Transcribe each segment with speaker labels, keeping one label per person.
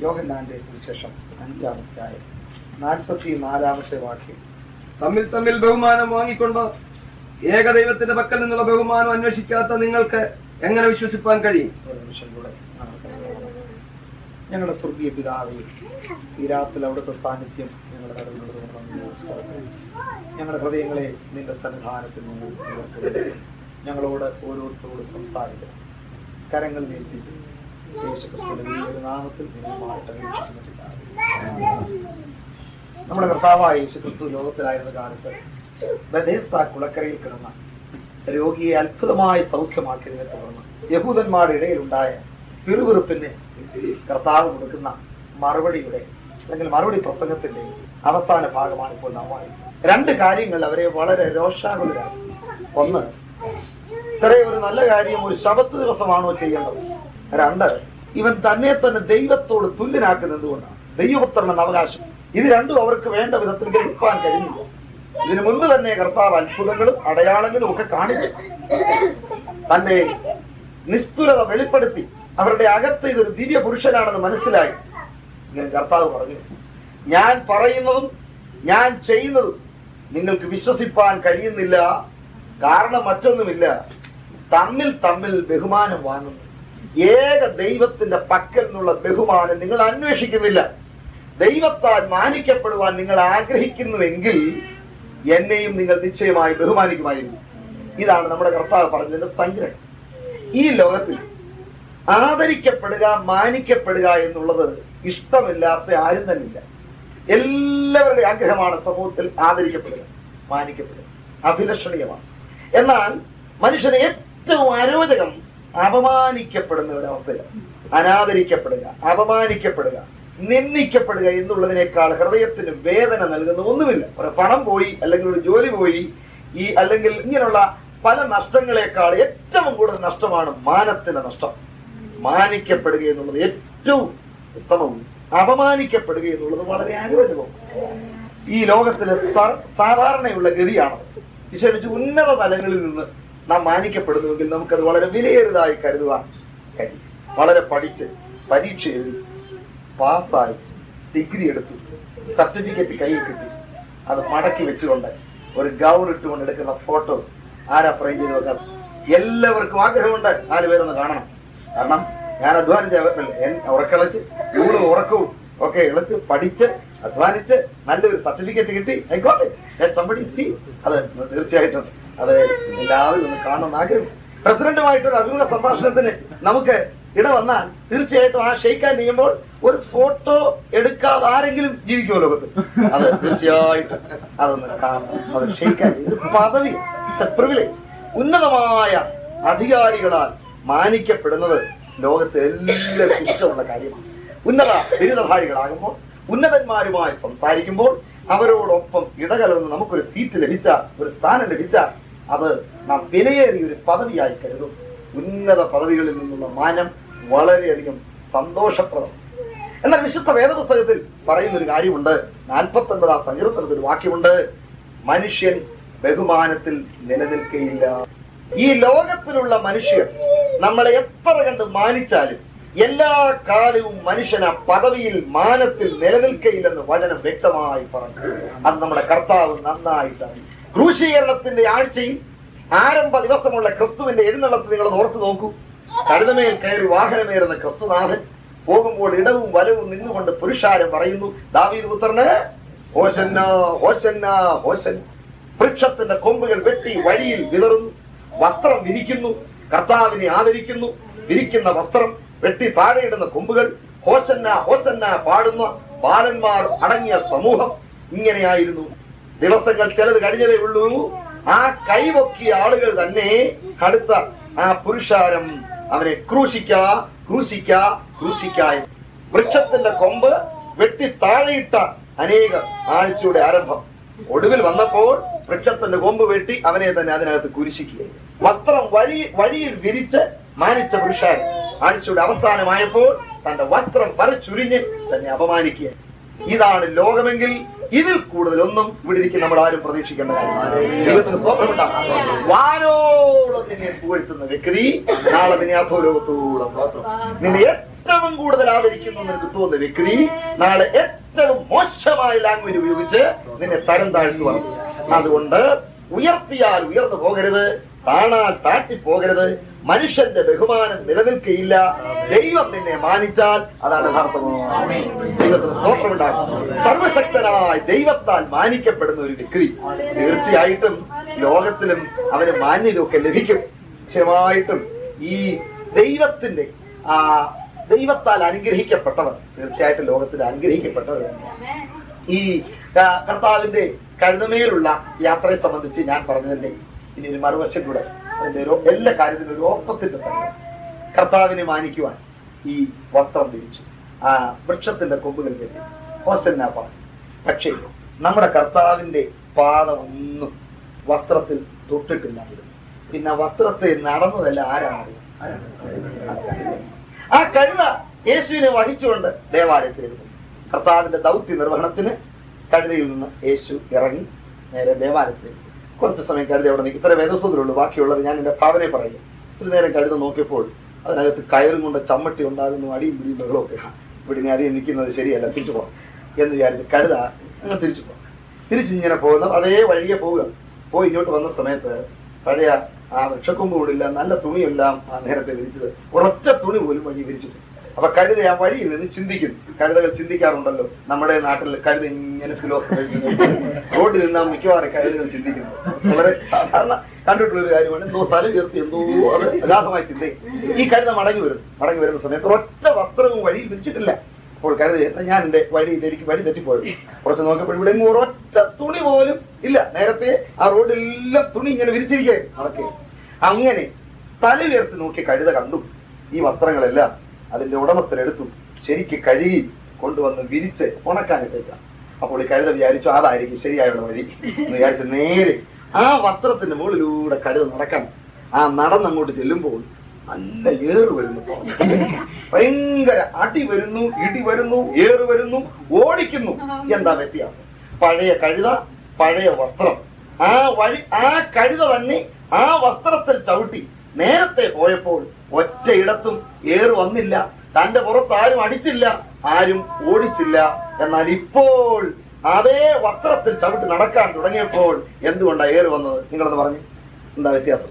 Speaker 1: യോഹന്നാന്റെ സുവിശേഷം അഞ്ചാമത്തെ നാൽപ്പത്തി നാലാമത്തെ വാക്യം
Speaker 2: തമ്മിൽ തമ്മിൽ ബഹുമാനം വാങ്ങിക്കൊണ്ട് ഏകദൈവത്തിന്റെ പക്കൽ നിന്നുള്ള ബഹുമാനം അന്വേഷിക്കാത്ത നിങ്ങൾക്ക് എങ്ങനെ വിശ്വസിപ്പാൻ കഴിയും
Speaker 1: ഒരു നിമിഷം കൂടെ നമുക്ക് ഞങ്ങളുടെ സ്വർഗീയ പിതാവേ ഈ രാത്രിയിൽ അവിടുത്തെ സാന്നിധ്യം ഞങ്ങളുടെ കടലിലുള്ളത് നന്ദി നമസ്കാരം ഞങ്ങളുടെ ഹൃദയങ്ങളെ നിന്റെ സന്നിധാനത്തിൽ നിന്ന് ഉയർത്തുന്നു. ഞങ്ങളോട് ഓരോരുത്തരോട് സംസാരിക്കണം കരങ്ങളിൽ ഏൽപ്പിക്കും യേശുക്രിസ്തുവിന്റെ വലിയൊരു നാമത്തിൽ നിങ്ങളുമായിട്ട് അപേക്ഷിക്കുന്ന പിതാവേ. നമ്മുടെ കർത്താവായ യേശുക്രിസ്തു ലോകത്തിലായിരുന്ന കാലത്ത് ബദേസ്ത കുളക്കരയിൽ കിടന്ന രോഗിയെ അത്ഭുതമായി സൗഖ്യമാക്കിയതിനെ തുടർന്ന് യഹൂദന്മാരുടെ ഇടയിലുണ്ടായ പിറുപിറുപ്പിന് കർത്താവ് കൊടുക്കുന്ന മറുപടിയുടെ അല്ലെങ്കിൽ മറുപടി പ്രസംഗത്തിന്റെ അവസാന ഭാഗമാണ് ഇപ്പോൾ നാം വായിച്ചത് രണ്ട് കാര്യങ്ങൾ അവരെ വളരെ രോഷാകുലരാക്കി ഒന്ന് ഇത്രയും ഒരു നല്ല കാര്യം ഒരു ശബത്ത് ദിവസമാണോ ചെയ്യേണ്ടത് രണ്ട് ഇവൻ തന്നെ തന്നെ ദൈവത്തോട് തുല്യനാക്കുന്നത് എന്തുകൊണ്ടാണ് ദൈവപുത്രൻ എന്ന അവകാശം ഇത് രണ്ടും അവർക്ക് വേണ്ട വിധത്തിൽ ഗ്രഹിപ്പാൻ കഴിഞ്ഞില്ല ഇതിനു മുൻപ് തന്നെ കർത്താവ് അത്ഭുതങ്ങളും അടയാളങ്ങളും ഒക്കെ കാണിച്ചു തന്റെ നിസ്തുലത വെളിപ്പെടുത്തി അവരുടെ അകത്ത് ഇതൊരു ദിവ്യ പുരുഷനാണെന്ന് മനസ്സിലായി ഇങ്ങനെ കർത്താവ് പറഞ്ഞു ഞാൻ പറയുന്നതും ഞാൻ ചെയ്യുന്നതും നിങ്ങൾക്ക് വിശ്വസിപ്പാൻ കഴിയുന്നില്ല കാരണം മറ്റൊന്നുമില്ല തമ്മിൽ തമ്മിൽ ബഹുമാനം വാങ്ങുന്നു ഏക ദൈവത്തിന്റെ പക്കൽ നിന്നുള്ള ബഹുമാനം നിങ്ങൾ അന്വേഷിക്കുന്നില്ല ദൈവത്താൽ മാനിക്കപ്പെടുവാൻ നിങ്ങൾ ആഗ്രഹിക്കുന്നുവെങ്കിൽ എന്നെയും നിങ്ങൾ നിശ്ചയമായി ബഹുമാനിക്കുമായിരുന്നു ഇതാണ് നമ്മുടെ കർത്താവ് പറഞ്ഞതിന്റെ സംഗ്രഹം ഈ ലോകത്തിൽ ആദരിക്കപ്പെടുക മാനിക്കപ്പെടുക എന്നുള്ളത് ഇഷ്ടമില്ലാത്ത ആരും തന്നെ ഇല്ല എല്ലാവരുടെ ആഗ്രഹമാണ് സമൂഹത്തിൽ ആദരിക്കപ്പെടുക മാനിക്കപ്പെടുക അഭിലഷണീയമാണ് എന്നാൽ മനുഷ്യന് ഏറ്റവും അരോചകം അപമാനിക്കപ്പെടുന്ന ഒരവസ്ഥയാണ് അനാദരിക്കപ്പെടുക അപമാനിക്കപ്പെടുക നിന്ദിക്കപ്പെടുക എന്നുള്ളതിനേക്കാൾ ഹൃദയത്തിന് വേദന നൽകുന്ന ഒന്നുമില്ല ഒരു പണം പോയി അല്ലെങ്കിൽ ഒരു ജോലി പോയി ഈ അല്ലെങ്കിൽ ഇങ്ങനെയുള്ള പല നഷ്ടങ്ങളെക്കാൾ ഏറ്റവും കൂടുതൽ നഷ്ടമാണ് മാനത്തിന്റെ നഷ്ടം മാനിക്കപ്പെടുക എന്നുള്ളത് ഏറ്റവും ഉത്തമവും അപമാനിക്കപ്പെടുക എന്നുള്ളത് വളരെ അരോചകവും ഈ ലോകത്തിലെ സ- സാധാരണയുള്ള ഗതിയാണ് വിശേഷിച്ച് ഉന്നത തലങ്ങളിൽ നിന്ന് നാം മാനിക്കപ്പെടുന്നുവെങ്കിൽ നമുക്കത് വളരെ വിലയേറിയതായി കരുതുവാൻ കഴിയും വളരെ പഠിച്ച് പരീക്ഷ എഴുതി പാസ്സായി ഡിഗ്രി എടുത്തു സർട്ടിഫിക്കറ്റ് കയ്യിൽ കിട്ടി അത് മടക്കി വെച്ചുകൊണ്ട് ഒരു ഗൗൺ ഇട്ടുകൊണ്ട് എടുക്കുന്ന ഫോട്ടോ ആരാ ഫ്രെയിം ചെയ്ത് വെക്കാൻ എല്ലാവർക്കും ആഗ്രഹമുണ്ട് നാല് പേരൊന്ന് കാണണം കാരണം ഞാൻ അധ്വാനിച്ച ഉറക്കളച്ച് ഊണും ഉറക്കവും ഒക്കെ ഇളച്ച് പഠിച്ച് അധ്വാനിച്ച് നല്ലൊരു സർട്ടിഫിക്കറ്റ് കിട്ടി ആയിക്കോട്ടെ സംബടി സി അത് തീർച്ചയായിട്ടും അത് എല്ലാവരും ഒന്ന് കാണണമെന്ന് ആഗ്രഹം പ്രസിഡന്റുമായിട്ടൊരു അഭിമുഖ സംഭാഷണത്തിന് നമുക്ക് ഇട വന്നാൽ തീർച്ചയായിട്ടും ആ ഷെയ്ക്കാൻ ചെയ്യുമ്പോൾ ഒരു ഫോട്ടോ എടുക്കാതെ ആരെങ്കിലും ജീവിക്കുമോ ലോകത്ത് അത് തീർച്ചയായിട്ടും അതൊന്ന് കാണണം അത് ഷെയ്ക്കാൻ ഇത് പദവി പ്രിവിലേജ് ഉന്നതമായ അധികാരികളാൽ മാനിക്കപ്പെടുന്നത് ലോകത്ത് എല്ലാവർക്കും ഇഷ്ടമുള്ള കാര്യമാണ് ഉന്നത ബിരുദധാരികളാകുമ്പോൾ ഉന്നതന്മാരുമായി സംസാരിക്കുമ്പോൾ അവരോടൊപ്പം ഇടകലർന്ന് നമുക്കൊരു സീറ്റ് ലഭിച്ച ഒരു സ്ഥാനം ലഭിച്ച അത് നാം വിലയേറിയ ഒരു പദവിയായി കരുതും ഉന്നത പദവികളിൽ നിന്നുള്ള മാനം വളരെയധികം സന്തോഷപ്രദം എന്നാൽ വിശുദ്ധ വേദപുസ്തകത്തിൽ പറയുന്ന ഒരു കാര്യമുണ്ട് നാൽപ്പത്തി ഒൻപതാം സങ്കീർത്തനത്തിൽ ഒരു വാക്യമുണ്ട് മനുഷ്യൻ ബഹുമാനത്തിൽ നിലനിൽക്കയില്ല ഈ ലോകത്തിലുള്ള മനുഷ്യർ നമ്മളെ എത്ര കണ്ട് മാനിച്ചാലും എല്ലാ കാലവും മനുഷ്യൻ ആ പദവിയിൽ മാനത്തിൽ നിലനിൽക്കയില്ലെന്ന് വചനം വ്യക്തമായി പറഞ്ഞു അത് നമ്മുടെ കർത്താവ് നന്നായിട്ടാണ് ക്രൂശീകരണത്തിന്റെ ആഴ്ചയിൽ ആരംഭ ദിവസമുള്ള ക്രിസ്തുവിന്റെ എഴുന്നള്ളത്ത് നിങ്ങൾ ഓർത്തു നോക്കൂ കഴുതമേൽ കയറി വാഹനമേറുന്ന ക്രിസ്തുനാഥൻ പോകുമ്പോൾ ഇടവും വലവും നിന്നുകൊണ്ട് പുരുഷാരം പറയുന്നു ദാവീദ് പുത്രന് ഹോശന്ന ഹോശന്ന ഹോശൻ വൃക്ഷത്തിന്റെ കൊമ്പുകൾ വെട്ടി വഴിയിൽ വിതറുന്നു വസ്ത്രം വിരിക്കുന്നു കർത്താവിനെ ആദരിക്കുന്നു വിരിക്കുന്ന വസ്ത്രം വെട്ടി താഴെയിടുന്ന കൊമ്പുകൾ ഹോസന്ന ഹോസന്ന പാടുന്ന ബാലന്മാർ അടങ്ങിയ സമൂഹം ഇങ്ങനെയായിരുന്നു ദിവസങ്ങൾ ചിലത് കഴിഞ്ഞതേ ഉള്ളൂ ആ കൈവൊക്കിയ ആളുകൾ തന്നെ അടുത്ത ആ പുരുഷാരം അവനെ ക്രൂശിക്ക ക്രൂശിക്ക ക്രൂശിക്ക എന്ന്. വൃക്ഷത്തിന്റെ കൊമ്പ് വെട്ടി താഴെയിട്ട അനേക ആഴ്ചയുടെ ആരംഭം ഒടുവിൽ വന്നപ്പോൾ വൃക്ഷത്തിന്റെ കൊമ്പ് വെട്ടി അവനെ തന്നെ അതിനകത്ത് കുരിശിക്കുക വസ്ത്രം വഴി വഴിയിൽ വിരിച്ച് മാനിച്ച പുരുഷാരൻ ആഴ്ചയുടെ അവസാനമായപ്പോൾ തന്റെ വസ്ത്രം പറിച്ചുരിഞ്ഞ് തന്നെ അപമാനിക്കുക ഇതാണ് ലോകമെങ്കിൽ ഇതിൽ കൂടുതലൊന്നും ഇവിടെ ഇരിക്കും നമ്മൾ ആരും പ്രതീക്ഷിക്കേണ്ട കാര്യമാണ് ദൈവത്തിന് സ്തോത്രമുണ്ടാകും വാനോളം നിന്നെ പുകഴ്ത്തുന്ന വ്യക്തി നാളെ നിന്നെ അധോലോകത്തോളം സ്തോത്രം നിന്നെ ഏറ്റവും കൂടുതൽ ആദരിക്കുന്നു നിനക്ക് തോന്നുന്ന വ്യക്തി നാളെ ഏറ്റവും മോശമായ ലാംഗ്വേജ് ഉപയോഗിച്ച് നിന്നെ തരം താഴ്ത്തുവാൻ അതുകൊണ്ട് ഉയർത്തിയാൽ ഉയർന്നു പോകരുത് താണാൽ താഴ്ത്തിപ്പോകരുത് മനുഷ്യന്റെ ബഹുമാനം നിലനിൽക്കുകയില്ല ദൈവം നിന്നെ മാനിച്ചാൽ അതാണ് യഥാർത്ഥമാണ് ദൈവത്തിന് സ്തോത്രമുണ്ടാകും സർവശക്തനായ ദൈവത്താൽ മാനിക്കപ്പെടുന്ന ഒരു വ്യക്തി തീർച്ചയായിട്ടും ലോകത്തിലും അവന് മാന്യതയൊക്കെ ലഭിക്കും നിശ്ചയമായിട്ടും ഈ ദൈവത്തിന്റെ ആ ദൈവത്താൽ അനുഗ്രഹിക്കപ്പെട്ടവർ തീർച്ചയായിട്ടും ലോകത്തിൽ അനുഗ്രഹിക്കപ്പെട്ടവർ ഈ ആ, കർത്താവിന്റെ കഴുതമേലുള്ള യാത്രയെ സംബന്ധിച്ച് ഞാൻ പറഞ്ഞതിന്റെ ഇനി ഒരു മറുവശം കൂടെ അതിന്റെ ഒരു എല്ലാ കാര്യത്തിനും ഒരു ഓപ്പോസിറ്റ് തന്നെ കർത്താവിനെ മാനിക്കുവാൻ ഈ വസ്ത്രം ധരിച്ചു ആ വൃക്ഷത്തിന്റെ കൊമ്പുകൾ കെട്ടി ഹോസന്ന പാടി പക്ഷേ നമ്മുടെ കർത്താവിന്റെ പാദമൊന്നും വസ്ത്രത്തിൽ തൊട്ടിട്ടില്ലായിരുന്നു പിന്നെ വസ്ത്രത്തെ നടന്നതല്ല ആരാണ് ആ കഴുത യേശുവിനെ വഹിച്ചുകൊണ്ട് ദേവാലയത്തിലിരുന്നു കർത്താവിന്റെ ദൗത്യ നിർവഹണത്തിന് കഴുതയിൽ നിന്ന് യേശു ഇറങ്ങി നേരെ ദേവാലയത്തിലേക്ക് കുറച്ച് സമയം കഴുത അവിടെ നിൽക്കും ഇത്ര വേദസ്വതരുള്ളൂ ബാക്കിയുള്ളത് ഞാൻ എന്റെ ഭാവനെ പറയും ഇച്ചിരി നേരം കഴുത നോക്കിയപ്പോൾ അതിനകത്ത് കയറും കൊണ്ട് ചമ്മട്ടി ഉണ്ടാകുന്നു അടിയും പിടിയും ബഹളമൊക്കെ ആ, ഇവിടെ ഇനി അധികം നിൽക്കുന്നത് ശരിയല്ല തിരിച്ചു പോകാം എന്ന് വിചാരിച്ച് കഴുത അങ്ങ് തിരിച്ചു പോകാം തിരിച്ചിങ്ങനെ പോകുന്ന അതേ വഴിയെ പോവുക പോയി ഇങ്ങോട്ട് വന്ന സമയത്ത് പഴയ ആ വൃക്ഷക്കൊമ്പ് കൂടില്ല നല്ല തുണിയെല്ലാം ആ നേരത്തെ വിരിച്ചത് ഒരൊറ്റ തുണി പോലും വഴി വിരിച്ചിട്ട് അപ്പൊ കഴുത ആ വഴിയിൽ നിന്ന് ചിന്തിക്കുന്നു കഴുതകൾ ചിന്തിക്കാറുണ്ടല്ലോ നമ്മുടെ നാട്ടിൽ കഴുത ഇങ്ങനെ ഫിലോസഫി റോഡിൽ നിന്നാ മിക്കവാറും കഴുതകൾ ചിന്തിക്കുന്നു വളരെ സാധാരണ കണ്ടിട്ടുള്ള ഒരു കാര്യമാണ് എന്തോ തല ഉയർത്തി എന്തോ അത് അഗാധമായി ചിന്തയും ഈ കഴുത മടങ്ങി വരുന്നു മടങ്ങി വരുന്ന സമയത്ത് ഒറ്റ വസ്ത്രവും വഴിയിൽ വിരിച്ചിട്ടില്ല അപ്പോൾ കരുതി ഞാൻ എന്റെ വഴി എനിക്ക് വഴി തെറ്റിപ്പോയി കുറച്ച് നോക്കിയപ്പോൾ ഇവിടെ എങ്ങും ഒരൊറ്റ തുണി പോലും ഇല്ല നേരത്തെ ആ റോഡിലെല്ലാം തുണി ഇങ്ങനെ വിരിച്ചിരിക്കേ നടക്കേ അങ്ങനെ തല ഉയർത്തി നോക്കി കഴുത കണ്ടു ഈ വസ്ത്രങ്ങളെല്ലാം അതിന്റെ ഉടമസ്ഥരെടുത്തു ശരിക്ക് കഴുകി കൊണ്ടുവന്ന് വിരിച്ച് ഉണക്കാനിട്ടേക്കാം അപ്പോൾ ഈ കഴുത വിചാരിച്ചു അതായിരിക്കും ശരിയായുള്ള വഴി എന്ന് വിചാരിച്ച് നേരെ ആ വസ്ത്രത്തിന്റെ മുകളിലൂടെ കഴുത നടക്കാൻ ആ നടന്നങ്ങോട്ട് ചെല്ലുമ്പോൾ നല്ല ഏറ് വരുന്നു ഭയങ്കര അടി വരുന്നു ഇടി വരുന്നു ഏറ് വരുന്നു ഓടിക്കുന്നു എന്താ വ്യത്യാസം പഴയ കഴുത പഴയ വസ്ത്രം ആ വഴി ആ കഴുത തന്നെ ആ വസ്ത്രത്തിൽ ചവിട്ടി നേരത്തെ പോയപ്പോൾ ഒറ്റയിടത്തും ഏറ് വന്നില്ല തന്റെ പുറത്ത് ആരും അടിച്ചില്ല ആരും ഓടിച്ചില്ല എന്നാൽ ഇപ്പോൾ അതേ വസ്ത്രത്തിൽ ചവിട്ടി നടക്കാൻ തുടങ്ങിയപ്പോൾ എന്തുകൊണ്ടാ ഏറ് വന്നത് നിങ്ങളൊന്ന് പറഞ്ഞു എന്താ വ്യത്യാസം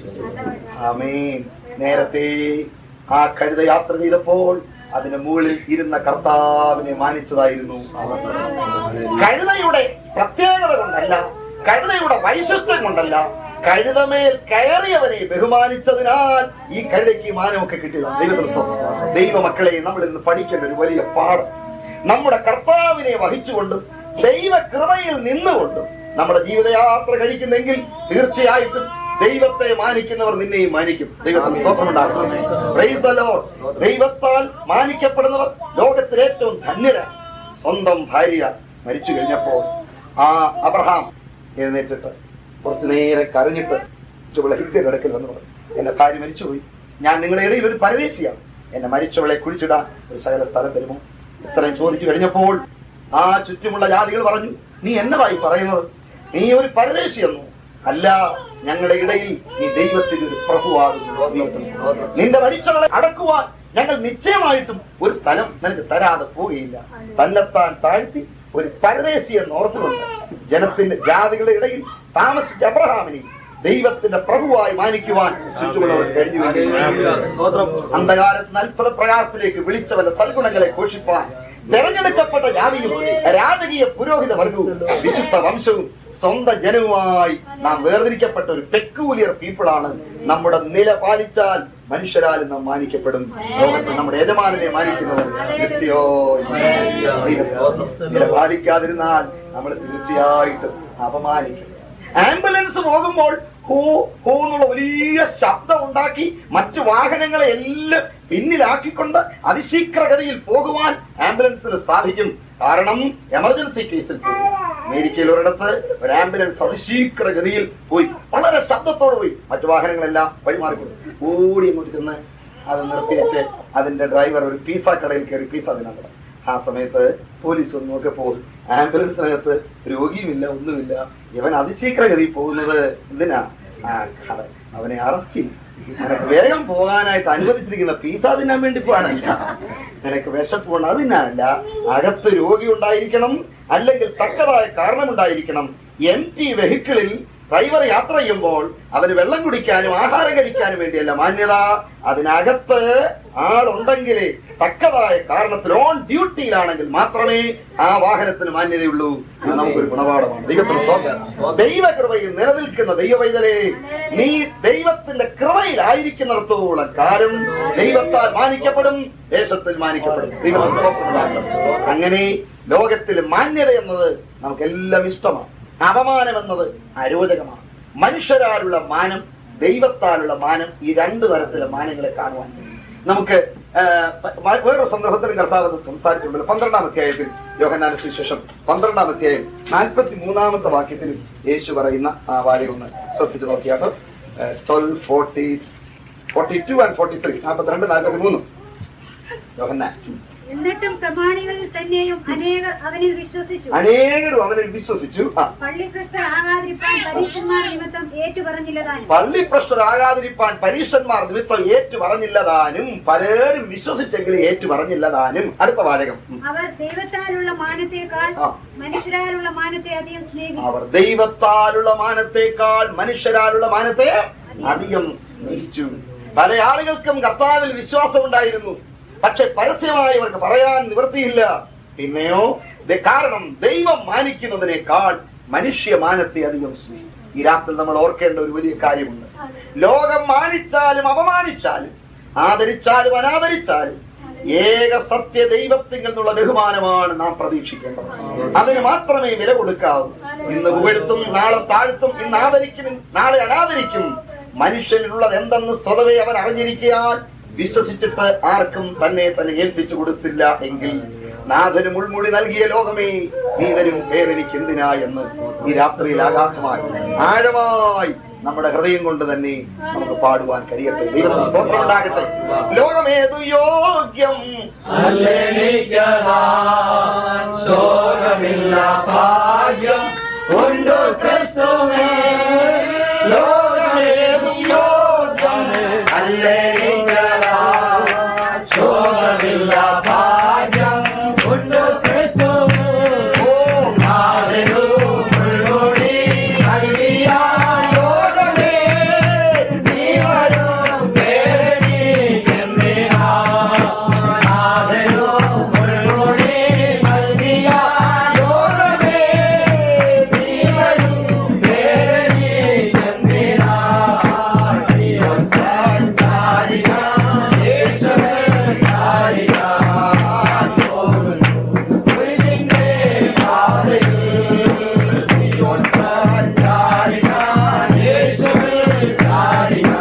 Speaker 1: ആമേൻ നേരത്തെ ആ കഴുത യാത്ര ചെയ്തപ്പോൾ അതിന് മുകളിൽ ഇരുന്ന കർത്താവിനെ മാനിച്ചതായിരുന്നു അവർ കഴുതയുടെ പ്രത്യേകത കൊണ്ടല്ല കഴുതയുടെ വൈശിഷ്ട്യം കൊണ്ടല്ല കഴുതമേൽ കയറിയവനെ ബഹുമാനിച്ചതിനാൽ ഈ കഴുതയ്ക്ക് ഈ മാനമൊക്കെ കിട്ടിയതാണ് ദൈവത്തിന് സ്തോത്രം. ദൈവമക്കളെ നമ്മൾ ഇന്ന് പഠിക്കേണ്ട ഒരു വലിയ പാഠം നമ്മുടെ കർത്താവിനെ വഹിച്ചുകൊണ്ടും ദൈവ കൃപയിൽ നിന്നുകൊണ്ടും നമ്മുടെ ജീവിതയാത്ര കഴിക്കുന്നെങ്കിൽ തീർച്ചയായിട്ടും ദൈവത്തെ മാനിക്കുന്നവർ നിന്നെയും മാനിക്കും ദൈവത്തിന് സ്തോത്രമുണ്ടാകും Praise the Lord. ദൈവത്താൽ മാനിക്കപ്പെടുന്നവർ ലോകത്തിൽ ഏറ്റവും ധന്യരാണ് സ്വന്തം ഭാര്യ മരിച്ചു കഴിഞ്ഞപ്പോൾ ആ അബ്രഹാം എഴുന്നേറ്റിട്ട് കുറച്ചു നേരം കരഞ്ഞിട്ട് ചുവളെ ഹിത്യയുടെ അടുക്കൽ വന്നു പറഞ്ഞു എന്റെ ഭാര്യ മരിച്ചുപോയി ഞാൻ നിങ്ങളുടെ ഇടയിൽ ഒരു പരദേശിയാണ് എന്നെ മരിച്ചവളെ കുഴിച്ചിടാൻ ഒരു ശകല സ്ഥലം തരുമോ ഇത്രയും ചോദിച്ചു കഴിഞ്ഞപ്പോൾ ആ ചുറ്റുമുള്ള ജാതികൾ പറഞ്ഞു നീ എന്നതായി പറയുന്നത് നീ ഒരു പരദേശിയെന്നു അല്ല ഞങ്ങളുടെ ഇടയിൽ നീ ദൈവത്തിന്റെ ഒരു പ്രഭുവാകുന്നു നിന്റെ മരിച്ചവളെ അടക്കുവാൻ ഞങ്ങൾ നിശ്ചയമായിട്ടും ഒരു സ്ഥലം നിനക്ക് തരാതെ പോവുകയില്ല തന്നെത്താൻ താഴ്ത്തി ഒരു പരദേശി എന്ന് ഓർത്തുകൊണ്ട് ജനത്തിന്റെ ജാതികളുടെ ഇടയിൽ താമസിച്ച അബ്രഹാമിനെ ദൈവത്തിന്റെ പ്രഭുവായി മാനിക്കുവാൻ ചുറ്റുമുള്ളവർ കഴിഞ്ഞു അന്ധകാരത്തിന് അത്ഭുത പ്രയാസത്തിലേക്ക് വിളിച്ചവന്റെ സൽഗുണങ്ങളെ ഘോഷിപ്പാൻ തെരഞ്ഞെടുക്കപ്പെട്ട ജാതിയും രാജകീയ പുരോഹിത വർഗവും വിശുദ്ധ വംശവും സ്വന്തം ജനവുമായി നാം വേർതിരിക്കപ്പെട്ട ഒരു പെക്കൂലിയർ പീപ്പിളാണ് നമ്മുടെ നില പാലിച്ചാൽ മനുഷ്യരാലും നാം മാനിക്കപ്പെടും ലോകത്ത് നമ്മുടെ യജമാനെ മാനിക്കുന്നവർ നിശ്ചയോ നില പാലിക്കാതിരുന്നാൽ നമ്മൾ തീർച്ചയായിട്ടും അപമാനിക്കും ആംബുലൻസ് പോകുമ്പോൾ ഹോ ഹോ എന്നുള്ള വലിയ ശബ്ദം ഉണ്ടാക്കി മറ്റു വാഹനങ്ങളെ എല്ലാം പിന്നിലാക്കിക്കൊണ്ട് അതിശീഘ്രഗതിയിൽ പോകുവാൻ ആംബുലൻസിന് സാധിക്കും കാരണം എമർജൻസി കേസിൽ പോയി അമേരിക്കയിൽ ഒരിടത്ത് ഒരു ആംബുലൻസ് അതിശീഘ്രഗതിയിൽ പോയി വളരെ ശബ്ദത്തോട് പോയി മറ്റു വാഹനങ്ങളെല്ലാം വഴിമാറിക്കൊണ്ടു ഓടി അങ്ങോട്ട് ചെന്ന് അത് നിർത്തിവെച്ച് അതിന്റെ ഡ്രൈവർ ഒരു പീസ കടയിൽ കയറി പീസ അതിനകത്ത് ആ സമയത്ത് പോലീസ് വന്നു ഒക്കെ പോകും ആംബുലൻസിനകത്ത് രോഗിയുമില്ല ഒന്നുമില്ല ഇവൻ അതിശീഘ്രഗതി പോകുന്നത് എന്തിനാ ആ കട- അവനെ അറസ്റ്റ് ചെയ്യും നിനക്ക് വേഗം പോകാനായിട്ട് അനുവദിച്ചിരിക്കുന്ന പീസ തിന്നാൻ വേണ്ടി പോകാനല്ല നിനക്ക് വിശപ്പുണ്ട് അതിനല്ല അകത്ത് രോഗി ഉണ്ടായിരിക്കണം അല്ലെങ്കിൽ തക്കതായ കാരണമുണ്ടായിരിക്കണം എം ടി വെഹിക്കിളിൽ ഡ്രൈവർ യാത്ര ചെയ്യുമ്പോൾ അവന് വെള്ളം കുടിക്കാനും ആഹാരം കഴിക്കാനും വേണ്ടിയല്ല മാന്യത അതിനകത്ത് ആളുണ്ടെങ്കിൽ തക്കതായ കാരണത്തിൽ ഓൺ ഡ്യൂട്ടിയിലാണെങ്കിൽ മാത്രമേ ആ വാഹനത്തിന് മാന്യതയുള്ളൂ അത് നമുക്കൊരു ഗുണപാഠമാണ് ദൈവത്തിന് സ്തോത്രം. ദൈവകൃപയിൽ നിലനിൽക്കുന്ന ദൈവവൈതലേ നീ ദൈവത്തിന്റെ കൃപയിലായിരിക്കുന്നിടത്തോളം കാലം ദൈവത്താൽ മാനിക്കപ്പെടും ദേശത്തിൽ മാനിക്കപ്പെടും ദൈവത്തിന് സ്തോത്രം ഉണ്ടാകട്ടെ. അങ്ങനെ ലോകത്തിൽ മാന്യത എന്നത് നമുക്കെല്ലാം ഇഷ്ടമാണ് അപമാനം എന്നത് അരോചകമാണ് മനുഷ്യരാലുള്ള മാനം ദൈവത്താലുള്ള മാനം ഈ രണ്ടു തരത്തിലെ മാനങ്ങളെ കാണുവാൻ നമുക്ക് ആ, പ- വേറൊരു സന്ദർഭത്തിലും കർത്താവ് അത് സംസാരിച്ചിട്ടുണ്ടല്ലോ പന്ത്രണ്ടാം അധ്യായത്തിൽ യോഹന്നാന സുവിശേഷം പന്ത്രണ്ടാം അധ്യായം നാൽപ്പത്തി മൂന്നാമത്തെ വാക്യത്തിൽ യേശു പറയുന്ന ആ വാര്യം ഒന്ന് ശ്രദ്ധിച്ചു നോക്കിയാട്ടോ twelve forty forty two and forty three നാൽപ്പത്തിരണ്ട് നാൽപ്പത്തി മൂന്ന് യോഹന്നാൻ
Speaker 3: എന്നിട്ടും പ്രമാണികളിൽ തന്നെയും അനേകർ അവനിൽ വിശ്വസിച്ചു
Speaker 1: അനേകരും അവനിൽ വിശ്വസിച്ചു ആ
Speaker 3: പള്ളിക്രിസ്തർ ആകാതിരിക്കാൻ പരീക്ഷന്മാർ നിമിത്തം ഏറ്റുപറഞ്ഞില്ലതാനും
Speaker 1: പള്ളിപ്രശ്നരാകാതിരിപ്പാൻ പരീക്ഷന്മാർ നിമിത്തം ഏറ്റു പറഞ്ഞില്ലതാനും പലരും വിശ്വസിച്ചെങ്കിലും ഏറ്റു പറഞ്ഞില്ലതാനും അടുത്ത വാചകം ഉം.
Speaker 3: അവർ ദൈവത്താലുള്ള മാനത്തേക്കാൾ
Speaker 1: ആ.
Speaker 3: മനുഷ്യരാലുള്ള മാനത്തെ അധികം സ്നേഹിച്ചു
Speaker 1: അവർ ദൈവത്താലുള്ള മാനത്തേക്കാൾ മനുഷ്യരാലുള്ള മാനത്തെ അധികം സ്നേഹിച്ചു പല ആളുകൾക്കും കർത്താവിൽ വിശ്വാസമുണ്ടായിരുന്നു പക്ഷെ പരസ്യമായി അവർക്ക് പറയാൻ നിവൃത്തിയില്ല പിന്നെയോ ദേ കാരണം ദൈവം മാനിക്കുന്നതിനേക്കാൾ മനുഷ്യ മാനത്തെ അധികം സ്നേഹിക്കും ഈ രാത്രി നമ്മൾ ഓർക്കേണ്ട ഒരു വലിയ കാര്യമുണ്ട് ലോകം മാനിച്ചാലും അപമാനിച്ചാലും ആദരിച്ചാലും അനാദരിച്ചാലും ഏക സത്യ ദൈവത്തിൽ നിന്നുള്ള ബഹുമാനമാണ് നാം പ്രതീക്ഷിക്കേണ്ടത് അതിന് മാത്രമേ വില കൊടുക്കാവൂ ഇന്ന് പുകഴ്ത്തും നാളെ താഴ്ത്തും ഇന്ന് ആദരിക്കും നാളെ അനാദരിക്കും മനുഷ്യനിലുള്ളത് എന്തെന്ന് സ്വതവേ അവൻ അറിഞ്ഞിരിക്കാൻ വിശ്വസിച്ചിട്ട് ആർക്കും തന്നെ തന്നെ ഏൽപ്പിച്ചു കൊടുത്തില്ല എങ്കിൽ നാഥന് മുൾമുടി നൽകിയ ലോകമേ നീ തരും പേരെനിക്ക് എന്തിനാ എന്ന് ഈ രാത്രിയിൽ ആഘാതമായി ആഴമായി നമ്മുടെ ഹൃദയം കൊണ്ട് തന്നെ നമുക്ക് പാടുവാൻ കഴിയട്ടെ ദൈവത്തിന് സ്തോത്രം ഉണ്ടാകട്ടെ ലോകമേതു യോഗ്യം
Speaker 2: അല്ലെനിക്കതാൻ ശോകമില്ല ഭാഗ്യം ഉണ്ടു ക്രിസ്തുവേ ലോകമേതും യോഗ്യം അല്ലെനിക്കതാൻ ശോകമില്ല ഭാഗ്യം ഉണ്ടു ക്രിസ്തുവേ ഓ നാഥനു മുൾമുടി നൽകിയ ലോകമേ നീ വരും പേരെനിക്കെന്തിനാ നാഥനു മുൾമുടി നൽകിയ ലോകമേ നീ വരും പേരെനിക്കെന്തിനാ ജീവൻ സഞ്ചാരിക യേശുവിനാരിക കുരിശിന്റെ പാതയിൽ ജീവൻ സഞ്ചാരിക യേശുവിനാരിക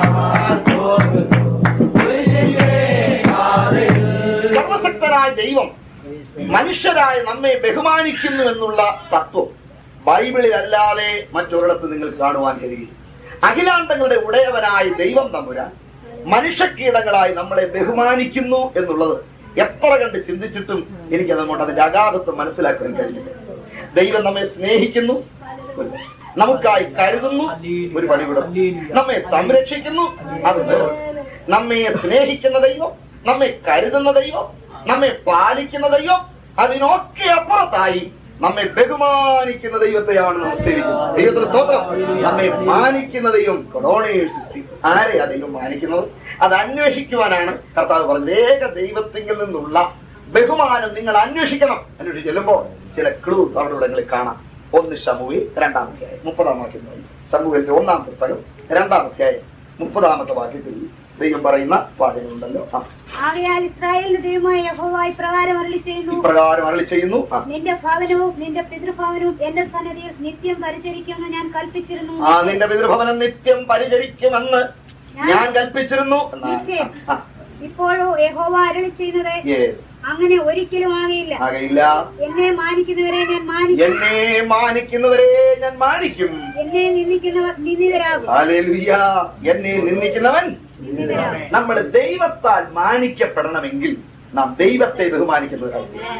Speaker 2: കുരിശിന്റെ പാതയിൽ
Speaker 1: സർവശക്തനായ ദൈവം മനുഷ്യരായ നമ്മെ ബഹുമാനിക്കുന്നു എന്നുള്ള തത്വം ബൈബിളിൽ അല്ലാതെ മറ്റൊരിടത്ത് നിങ്ങൾക്ക് കാണുവാൻ കഴിയും അഖിലാണ്ടങ്ങളുടെ ഉടയവനായ ദൈവം തമ്പുരാൻ മനുഷ്യക്കീടങ്ങളായി നമ്മളെ ബഹുമാനിക്കുന്നു എന്നുള്ളത് എത്ര കണ്ട് ചിന്തിച്ചിട്ടും എനിക്ക് അതുകൊണ്ട് അതിന്റെ അഗാധത്വം മനസ്സിലാക്കാൻ കഴിയില്ല ദൈവം നമ്മെ സ്നേഹിക്കുന്നു നമുക്കായി കരുതുന്നു ഒരു പണി കൂടെ നമ്മെ സംരക്ഷിക്കുന്നു അത് വേറെ. നമ്മെ സ്നേഹിക്കുന്ന ദൈവം നമ്മെ കരുതുന്ന ദൈവം നമ്മെ പാലിക്കുന്ന ദൈവം അതിനൊക്കെ അപ്പുറത്തായി നമ്മെ ബഹുമാനിക്കുന്ന ദൈവത്തെയാണ് നമ്മൾ സേവിക്കുന്നത് ദൈവത്തിന് സ്തോത്രം നമ്മെ മാനിക്കുന്ന ദൈവം കൊറോണേഴ്സ് ആരെയാ ദൈവം മാനിക്കുന്നത് അത് അന്വേഷിക്കുവാനാണ് കർത്താവ് പറഞ്ഞത് ഏക ദൈവത്തിങ്കിൽ നിന്നുള്ള ബഹുമാനം നിങ്ങൾ അന്വേഷിക്കണം അന്വേഷിച്ച് ചെല്ലുമ്പോൾ ചില ക്ലൂസ് അവിടെ ഇവിടങ്ങളിൽ കാണാം ഒന്ന് ശമുവിൽ രണ്ടാം അധ്യായം മുപ്പതാം വാക്യം ശമുവിന്റെ ഒന്നാം പുസ്തകം രണ്ടാം അധ്യായം മുപ്പതാമത്തെ വാക്യത്തിൽ ദൈവം പറയുന്ന വാചകമുണ്ടല്ലോ ആ
Speaker 3: ആകയാൽ ഇസ്രായേലിന്റെ ദൈവമായ യഹോവായി പ്രകാരം അരളി ചെയ്യുന്നു
Speaker 1: ഇപ്രകാരം അരളി ചെയ്യുന്നു ആ
Speaker 3: നിന്റെ ഭവനവും നിന്റെ പിതൃഭവനവും എന്റെ സന്നദ്ധിയിൽ നിത്യം പരിചരിക്കുമെന്ന് ഞാൻ കൽപ്പിച്ചിരുന്നു
Speaker 1: ആ നിന്റെ പിതൃഭവനം നിത്യം പരിചരിക്കുമെന്ന് ഞാൻ കൽപ്പിച്ചിരുന്നു എന്നാ.
Speaker 3: നിശ്ചയം.
Speaker 1: ആ,
Speaker 3: ഇപ്പോഴോ യഹോവ അരളി ചെയ്യുന്നത്
Speaker 1: yes.
Speaker 3: അങ്ങനെ ഒരിക്കലും ആകയില്ല
Speaker 1: ആകയില്ല
Speaker 3: എന്നെ മാനിക്കുന്നവരെ ഞാൻ മാനിക്കും
Speaker 1: എന്നെ മാനിക്കുന്നവരെ ഞാൻ മാനിക്കും
Speaker 3: എന്നെ നിന്ദിക്കുന്നവർ നിന്ദിതരാകും
Speaker 1: ഹാലേലുയ്യ. എന്നെ നിന്ദിക്കുന്നവൻ
Speaker 3: നിന്ദിതരാകും
Speaker 1: നമ്മൾ ദൈവത്താൽ മാനിക്കപ്പെടണമെങ്കിൽ നാം ദൈവത്തെ ബഹുമാനിക്കുന്നത്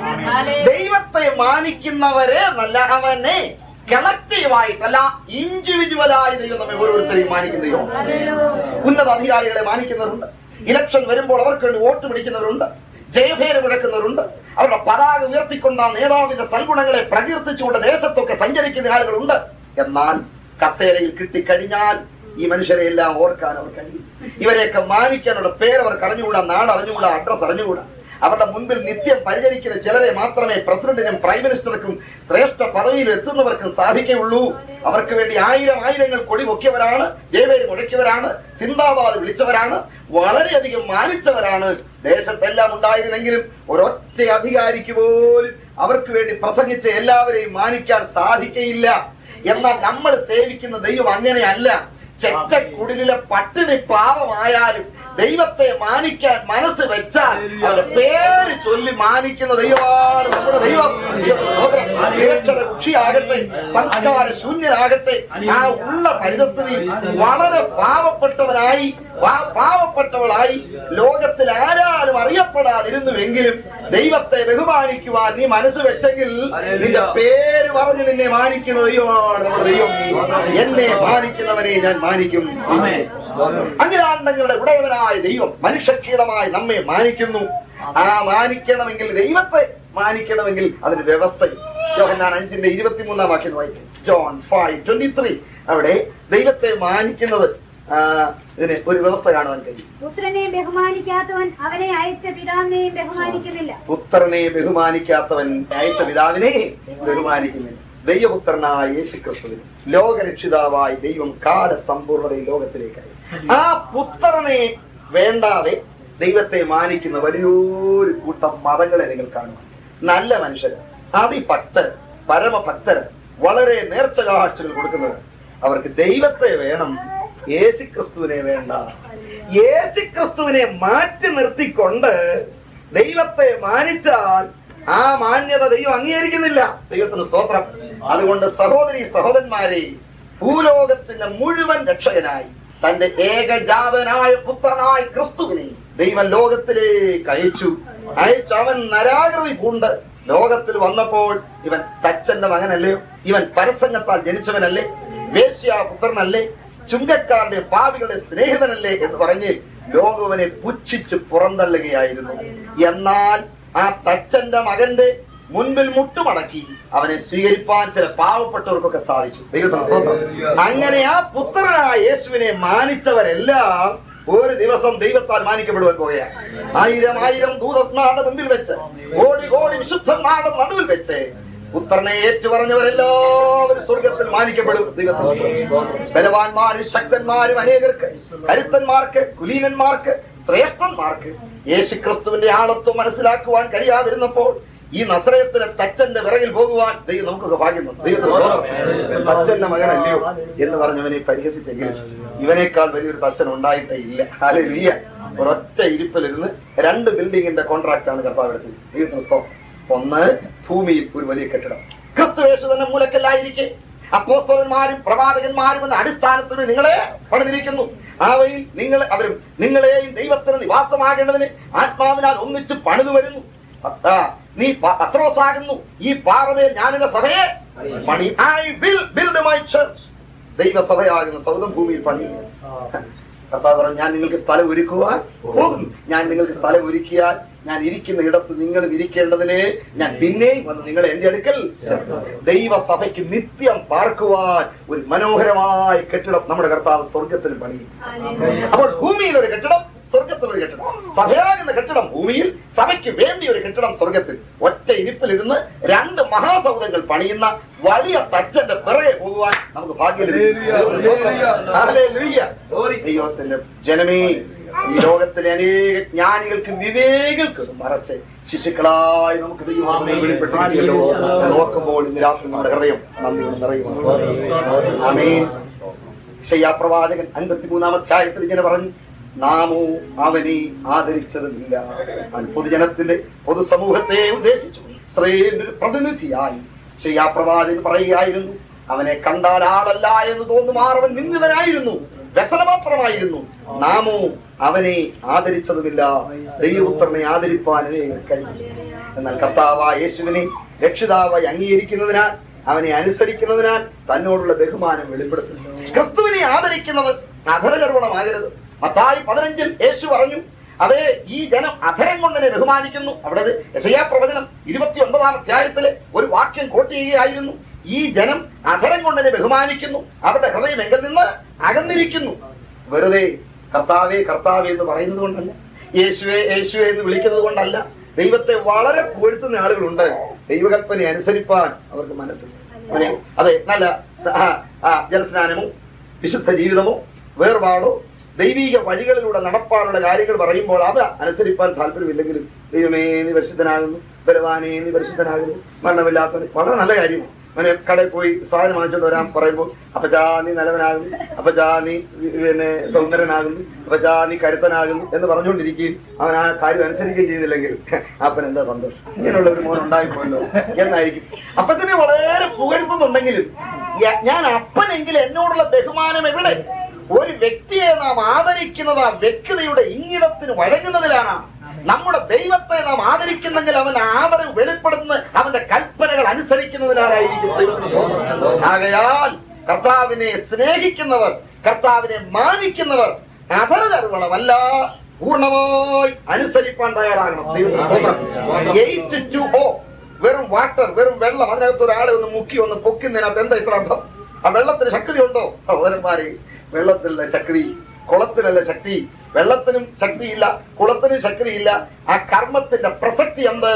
Speaker 1: ദൈവത്തെ മാനിക്കുന്നവരെ നല്ല അവനെ കളക്റ്റീവായിട്ടല്ല ഇൻഡിവിജ്വലായി ദൈവം നമ്മെ ഓരോരുത്തരെയും മാനിക്കുന്ന ദൈവം ഉന്നത അധികാരികളെ മാനിക്കുന്നവരുണ്ട് ഇലക്ഷൻ വരുമ്പോൾ അവർക്ക് വേണ്ടി വോട്ട് പിടിക്കുന്നവരുണ്ട് ജയഭേര് മുഴക്കുന്നവരുണ്ട് അവരുടെ പതാക ഉയർത്തിക്കൊണ്ട ആ നേതാവിന്റെ സൽഗുണങ്ങളെ പ്രകീർത്തിച്ചുകൊണ്ട് ദേശത്തൊക്കെ സഞ്ചരിക്കുന്ന ആളുകളുണ്ട് എന്നാൽ കസേരയിൽ കിട്ടിക്കഴിഞ്ഞാൽ ഈ മനുഷ്യരെ എല്ലാം ഓർക്കാൻ അവർ കഴിയും ഇവരെയൊക്കെ മാനിക്കാനുള്ള പേര് അവർക്ക് അറിഞ്ഞുകൂടാ നാട് അറിഞ്ഞുകൂടാ അഡ്രസ് അറിഞ്ഞുകൂടാ അവരുടെ മുൻപിൽ നിത്യം പരിചരിക്കുന്ന ചിലരെ മാത്രമേ പ്രസിഡന്റിനും പ്രൈം മിനിസ്റ്റർക്കും ശ്രേഷ്ഠ പദവിയിൽ എത്തുന്നവർക്കും സാധിക്കുകയുള്ളൂ അവർക്ക് വേണ്ടി ആയിരം ആയിരങ്ങൾ കൊടി പൊക്കിയവരാണ് ജയവേരി മുഴക്കിയവരാണ് സിന്ദാബാദ് വിളിച്ചവരാണ് വളരെയധികം മാനിച്ചവരാണ് ദേശത്തെല്ലാം ഉണ്ടായിരുന്നെങ്കിലും ഒരൊറ്റ അധികാരിക്ക് പോലും അവർക്ക് വേണ്ടി പ്രസംഗിച്ച എല്ലാവരെയും മാനിക്കാൻ സാധിക്കയില്ല എന്നാൽ നമ്മൾ സേവിക്കുന്ന ദൈവം അങ്ങനെയല്ല ചെറ്റക്കുടിലെ പട്ടിണി പാവമായാലും ദൈവത്തെ മാനിക്കാൻ മനസ്സ് വെച്ചാൽ അവരുടെ പേര് ചൊല്ലി മാനിക്കുന്ന ദൈവമാണ് നമ്മുടെ ദൈവം നിരക്ഷര കുഷിയാകട്ടെ സംസ്കാര ശൂന്യനാകട്ടെ ആ ഉള്ള പരിതസ്ഥിതിയിൽ വളരെ പാവപ്പെട്ടവനായി പാ- പാവപ്പെട്ടവളായി ലോകത്തിൽ ആരാരും അറിയപ്പെടാതിരുന്നുവെങ്കിലും ദൈവത്തെ ബഹുമാനിക്കുവാൻ നീ മനസ്സ് വെച്ചെങ്കിൽ നിന്റെ പേര് പറഞ്ഞ് നിന്നെ മാനിക്കുന്ന ദൈവമാണ് നമ്മുടെ ദൈവം എന്നെ മാനിക്കുന്നവനെ ഞാൻ മാനിക്കും അഖിലാണ്ടങ്ങളുടെ ഉടയവനായ ദൈവം മനുഷ്യക്കീടമായി നമ്മെ മാനിക്കുന്നു ആ മാനിക്കണമെങ്കിൽ ദൈവത്തെ മാനിക്കണമെങ്കിൽ അതിന് വ്യവസ്ഥയും യോഹന്നാൻ അഞ്ചിന്റെ ഇരുപത്തിമൂന്നാം വാക്യം വായിച്ചു ജോൺ ഫൈവ് ട്വന്റി ത്രീ അവിടെ ദൈവത്തെ മാനിക്കുന്നത് ആ, ഇതിന് ഒരു വ്യവസ്ഥ കാണുവാൻ കഴിയും
Speaker 3: പുത്രനെ ബഹുമാനിക്കാത്തവൻ അവനെ അയച്ച പിതാവിനെയും ബഹുമാനിക്കുന്നില്ല
Speaker 1: പുത്രനെ ബഹുമാനിക്കാത്തവൻ അയച്ച പിതാവിനെ ബഹുമാനിക്കുന്നില്ല ദൈവപുത്രനായ യേശുക്രിസ്തുവിന് ലോകരക്ഷിതാവായി ദൈവം കാലസമ്പൂർണതയിൽ ലോകത്തിലേക്കായി ആ പുത്രനെ വേണ്ടാതെ ദൈവത്തെ മാനിക്കുന്ന വലിയൊരു കൂട്ടം മതങ്ങളെ നിങ്ങൾ കാണുക നല്ല മനുഷ്യര് അതിഭക്തര് പരമഭക്തര് വളരെ നേർച്ച കാഴ്ചകൾ കൊടുക്കുന്നവർ അവർക്ക് ദൈവത്തെ വേണം യേശുക്രിസ്തുവിനെ വേണ്ട യേശുക്രിസ്തുവിനെ മാറ്റി നിർത്തിക്കൊണ്ട് ദൈവത്തെ മാനിച്ചാൽ ആ മാന്യത ദൈവം അംഗീകരിക്കുന്നില്ല ദൈവത്തിന് സ്തോത്രം അതുകൊണ്ട് സഹോദരി സഹോദരന്മാരെ ഭൂലോകത്തിന്റെ മുഴുവൻ രക്ഷകനായി തന്റെ ഏകജാതനായ പുത്രനായ ക്രിസ്തുവിനെ ദൈവം ലോകത്തിലേക്ക് അയച്ചു അയച്ചു അവൻ നരാകൃതി പൂണ്ട് ലോകത്തിൽ വന്നപ്പോൾ ഇവൻ തച്ചന്റെ മകനല്ലയോ ഇവൻ പരസംഗത്താൽ ജനിച്ചവനല്ലേ വേശ്യ പുത്രനല്ലേ ചുങ്കക്കാരുടെ പാവികളുടെ സ്നേഹിതനല്ലേ എന്ന് പറഞ്ഞ് ലോകവനെ പുച്ഛിച്ച് പുറന്തള്ളുകയായിരുന്നു എന്നാൽ ആ തച്ചന്റെ മകന്റെ മുൻപിൽ മുട്ടുമടക്കി അവനെ സ്വീകരിപ്പാൻ ചില പാവപ്പെട്ടവർക്കൊക്കെ സാധിച്ചു ദൈവത്തിന് സ്തോത്രം അങ്ങനെ ആ പുത്രനായ യേശുവിനെ മാനിച്ചവരെല്ലാം ഒരു ദിവസം ദൈവത്താൽ മാനിക്കപ്പെടുവാൻ പോകുകയാണ് ആയിരം ആയിരം ദൂതന്മാരുടെ മുമ്പിൽ വെച്ച് കോടി കോടി വിശുദ്ധന്മാരുടെ നടുവിൽ വെച്ച് പുത്രനെ ഏറ്റുപറഞ്ഞവരെല്ലാവരും സ്വർഗത്തിൽ മാനിക്കപ്പെടും ദൈവത്തിന് സ്തോത്രം. ബലവാന്മാരും ശക്തന്മാരും അനേകർക്ക് കരുത്തന്മാർക്ക് കുലീനന്മാർക്ക് ശ്രേഷ്ഠന്മാർക്ക് യേശുക്രിസ്തുവിന്റെ ആളത്വം മനസ്സിലാക്കുവാൻ കഴിയാതിരുന്നപ്പോൾ ഈ നസ്രയത്തിലെ തച്ചന്റെ വിറകിൽ പോകുവാൻ ദൈവം നമുക്കൊക്കെ ഭാഗ്യുന്നു ദൈവത്തിന് സ്തോത്രം. തച്ചന്റെ മകനല്ലയോ എന്ന് പറഞ്ഞവനെ പരിഹസിച്ചെങ്കിൽ ഇവനേക്കാൾ വലിയൊരു തച്ചൻ ഉണ്ടായിട്ടേ ഇല്ല ഹാലലിയ ഒരൊറ്റ ഇരിപ്പിലിരുന്ന് രണ്ട് ബിൽഡിങ്ങിന്റെ കോൺട്രാക്ട് ആണ് കർത്താവ് എടുത്തത് ദൈവത്തിന് സ്തോത്രം. ഒന്ന് ഭൂമിയിൽ ഒരു വലിയ കെട്ടിടം ക്രിസ്തുവേശു തന്നെ മൂലക്കല്ലായിരിക്കെ അപ്പോസ്തലന്മാരും പ്രവാചകന്മാരും എന്ന അടിസ്ഥാനത്തിൽ നിങ്ങളെ പണിതിരിക്കുന്നു അവയിൽ നിങ്ങൾ അവരും നിങ്ങളെയും ദൈവത്തിന് നിവാസമാകേണ്ടതിന് ആത്മാവിനാൽ ഒന്നിച്ച് പണിതു വരുന്നു ആ, നീ പ- പത്രോസാകുന്നു ഈ പാറമേൽ ഞാനുള്ള സഭയെ പണി I will build my church ദൈവസഭയാകുന്ന സൗദം ഭൂമിയിൽ പണിയുക കർത്താവ് പറഞ്ഞു ഞാൻ നിങ്ങൾക്ക് സ്ഥലം ഒരുക്കുവാൻ പോകുന്നു ഞാൻ നിങ്ങൾക്ക് സ്ഥലം ഒരുക്കിയാൽ ഞാൻ ഇരിക്കുന്ന ഇടത്ത് നിങ്ങൾ ഇരിക്കേണ്ടതിന് ഞാൻ പിന്നെയും വന്ന് നിങ്ങളെ എന്റെ അടുക്കൽ ചേർക്കും. ദൈവസഭയ്ക്ക് നിത്യം പാർക്കുവാൻ ഒരു മനോഹരമായ കെട്ടിടം നമ്മുടെ കർത്താവ് സ്വർഗത്തിൽ പണിയും അപ്പോൾ ഭൂമിയിൽ ഒരു കെട്ടിടം സ്വർഗത്തിൽ ഒരു കെട്ടിടം സഭയാകുന്ന കെട്ടിടം ഭൂമിയിൽ സഭയ്ക്ക് വേണ്ടി ഒരു കെട്ടിടം സ്വർഗത്തിൽ ഒറ്റ ഇരിപ്പിലിരുന്ന് രണ്ട് മഹാസൗധങ്ങൾ പണിയുന്ന വലിയ തച്ചന്റെ പിറകെ പോകുവാൻ നമുക്ക് ഭാഗ്യം ലഭിക്കും. ഹല്ലേലൂയ. ദൈവത്തിന്റെ ജനമേ ഈ ലോകത്തിലെ അനേക ജ്ഞാനികൾക്കും വിവേകൾക്കും മറച്ച് ശിശുക്കളായി നമുക്ക് ദൈവം വെളിപ്പെട്ടിരിക്കുകയല്ലോ അത് ഓർക്കുമ്പോൾ ഇന്ന് രാത്രി നമ്മുടെ ഹൃദയം നന്ദി കൊണ്ട് നിറയുമാണ് ആമേൻ ശയ്യാപ്രവാചകൻ അൻപത്തിമൂന്നാം അധ്യായത്തിൽ ഇങ്ങനെ പറഞ്ഞു നാമോ അവനെ ആദരിച്ചതുമില്ല അവൻ പൊതുജനത്തിന്റെ പൊതുസമൂഹത്തെ ഉദ്ദേശിച്ചു ഇസ്രയേലിന്റെ ഒരു പ്രതിനിധിയായി ശയ്യാപ്രവാചകൻ പറയുകയായിരുന്നു അവനെ കണ്ടാൽ ആളല്ല എന്ന് തോന്നുമാറവൻ നിന്നിതനായിരുന്നു വ്യസനമാത്രമായിരുന്നു നാമോ അവനെ ആദരിച്ചതുമില്ല ദൈവപുത്രനെ ആദരിപ്പാനേ കഴിഞ്ഞു എന്നാൽ കർത്താവായ യേശുവിനെ രക്ഷിതാവായി അംഗീകരിക്കുന്നതിനാൽ അവനെ അനുസരിക്കുന്നതിനാൽ തന്നോടുള്ള ബഹുമാനം വെളിപ്പെടുത്തുന്നു ക്രിസ്തുവിനെ ആദരിക്കുന്നത് അധരഗർവണമാകരുത് മത്തായി പതിനഞ്ചിൽ യേശു പറഞ്ഞു അതെ ഈ ജനം അധരം കൊണ്ടിനെ ബഹുമാനിക്കുന്നു അവിടെ യശയാ പ്രവചനം ഇരുപത്തി ഒன்பതാം അധ്യായത്തിലെ ഒരു വാക്യം കോട്ട് ചെയ്യുകയായിരുന്നു ഈ ജനം അധരം കൊണ്ടിനെ ബഹുമാനിക്കുന്നു അവരുടെ ഹൃദയം എങ്കിൽ നിന്ന് അകന്നിരിക്കുന്നു വെറുതെ കർത്താവേ കർത്താവേ എന്ന് പറയുന്നത് കൊണ്ടല്ല യേശുവെ യേശുവെ എന്ന് വിളിക്കുന്നത് കൊണ്ടല്ല ദൈവത്തെ വളരെ പുകഴ്ത്തുന്ന ആളുകളുണ്ട് ദൈവകൽപ്പനെ അനുസരിപ്പാൻ അവർക്ക് മനസ്സിൽ അവനെ അതെ നല്ല സ- ആ, ആ, ജലസ്നാനമോ വിശുദ്ധ ജീവിതമോ വേർപാടോ ദൈവിക വഴികളിലൂടെ നടപ്പാനുള്ള കാര്യങ്ങൾ പറയുമ്പോൾ അത് അനുസരിപ്പാൻ താല്പര്യമില്ലെങ്കിലും ദൈവമേ നീ പരിശുദ്ധനാകുന്നു ബലവാനേ നീ പരിശുദ്ധനാകുന്നു മരണമില്ലാത്തവന് വളരെ നല്ല കാര്യമാണ് അവനെ കടയിൽ പോയി സാധനം വാങ്ങിച്ചോണ്ട് വരാൻ പറയുമ്പോൾ അപ്പച്ചാ നീ നല്ലവനാകുന്നു അപ്പച്ചാ നീ വി- പിന്നെ സൗന്ദര്യനാകുന്നു അപ്പച്ചാ നീ കരുത്തനാകുന്നു എന്ന് പറഞ്ഞുകൊണ്ടിരിക്കുകയും അവൻ ആ കാര്യം അനുസരിക്കുകയും ചെയ്തില്ലെങ്കിൽ അപ്പൻ എന്താ സന്തോഷം ഇങ്ങനെയുള്ള ഒരു മോൻ ഉണ്ടായിപ്പോയല്ലോ എന്നായിരിക്കും അപ്പച്ചനെ വളരെ പുകഴ്ത്തുന്നുണ്ടെങ്കിലും യ- ഞാൻ അപ്പനെങ്കിൽ എന്നോടുള്ള ബഹുമാനം എവിടെ ഒരു വ്യക്തിയെ നാം ആദരിക്കുന്നത് ആ വ്യക്തിയുടെ ഇംഗിതത്തിന് വഴങ്ങുന്നതിലാണ് നമ്മുടെ ദൈവത്തെ നാം ആദരിക്കുന്നെങ്കിൽ അവൻ ആദരവ് വെളിപ്പെടുത്തുന്ന അവന്റെ കൽപ്പനകൾ അനുസരിക്കുന്നതിനാലായിരിക്കും ദൈവത്തിന് സ്തോത്രം. ആകയാൽ കർത്താവിനെ സ്നേഹിക്കുന്നവർ കർത്താവിനെ മാനിക്കുന്നവർ അധരതർവണമല്ല പൂർണ്ണമായി അനുസരിപ്പാൻ തയ്യാറാകണം ദൈവത്തിന് സ്തോത്രം. എയ്റ്റ് ടു ഓ വെറും വാട്ടർ വെറും വെള്ളം അതിനകത്ത് ഒരാളെ ഒന്ന് മുക്കി ഒന്ന് പൊക്കുന്നതിനകത്ത് എന്താ ഇത്ര അർത്ഥം ആ വെള്ളത്തിന് ശക്തി ഉണ്ടോ സഹോദരന്മാരെ വെള്ളത്തിലുള്ള ശക്തി കുളത്തിലല്ല ശക്തി വെള്ളത്തിനും ശക്തിയില്ല കുളത്തിനും ശക്തിയില്ല ആ കർമ്മത്തിന്റെ പ്രസക്തി എന്ത്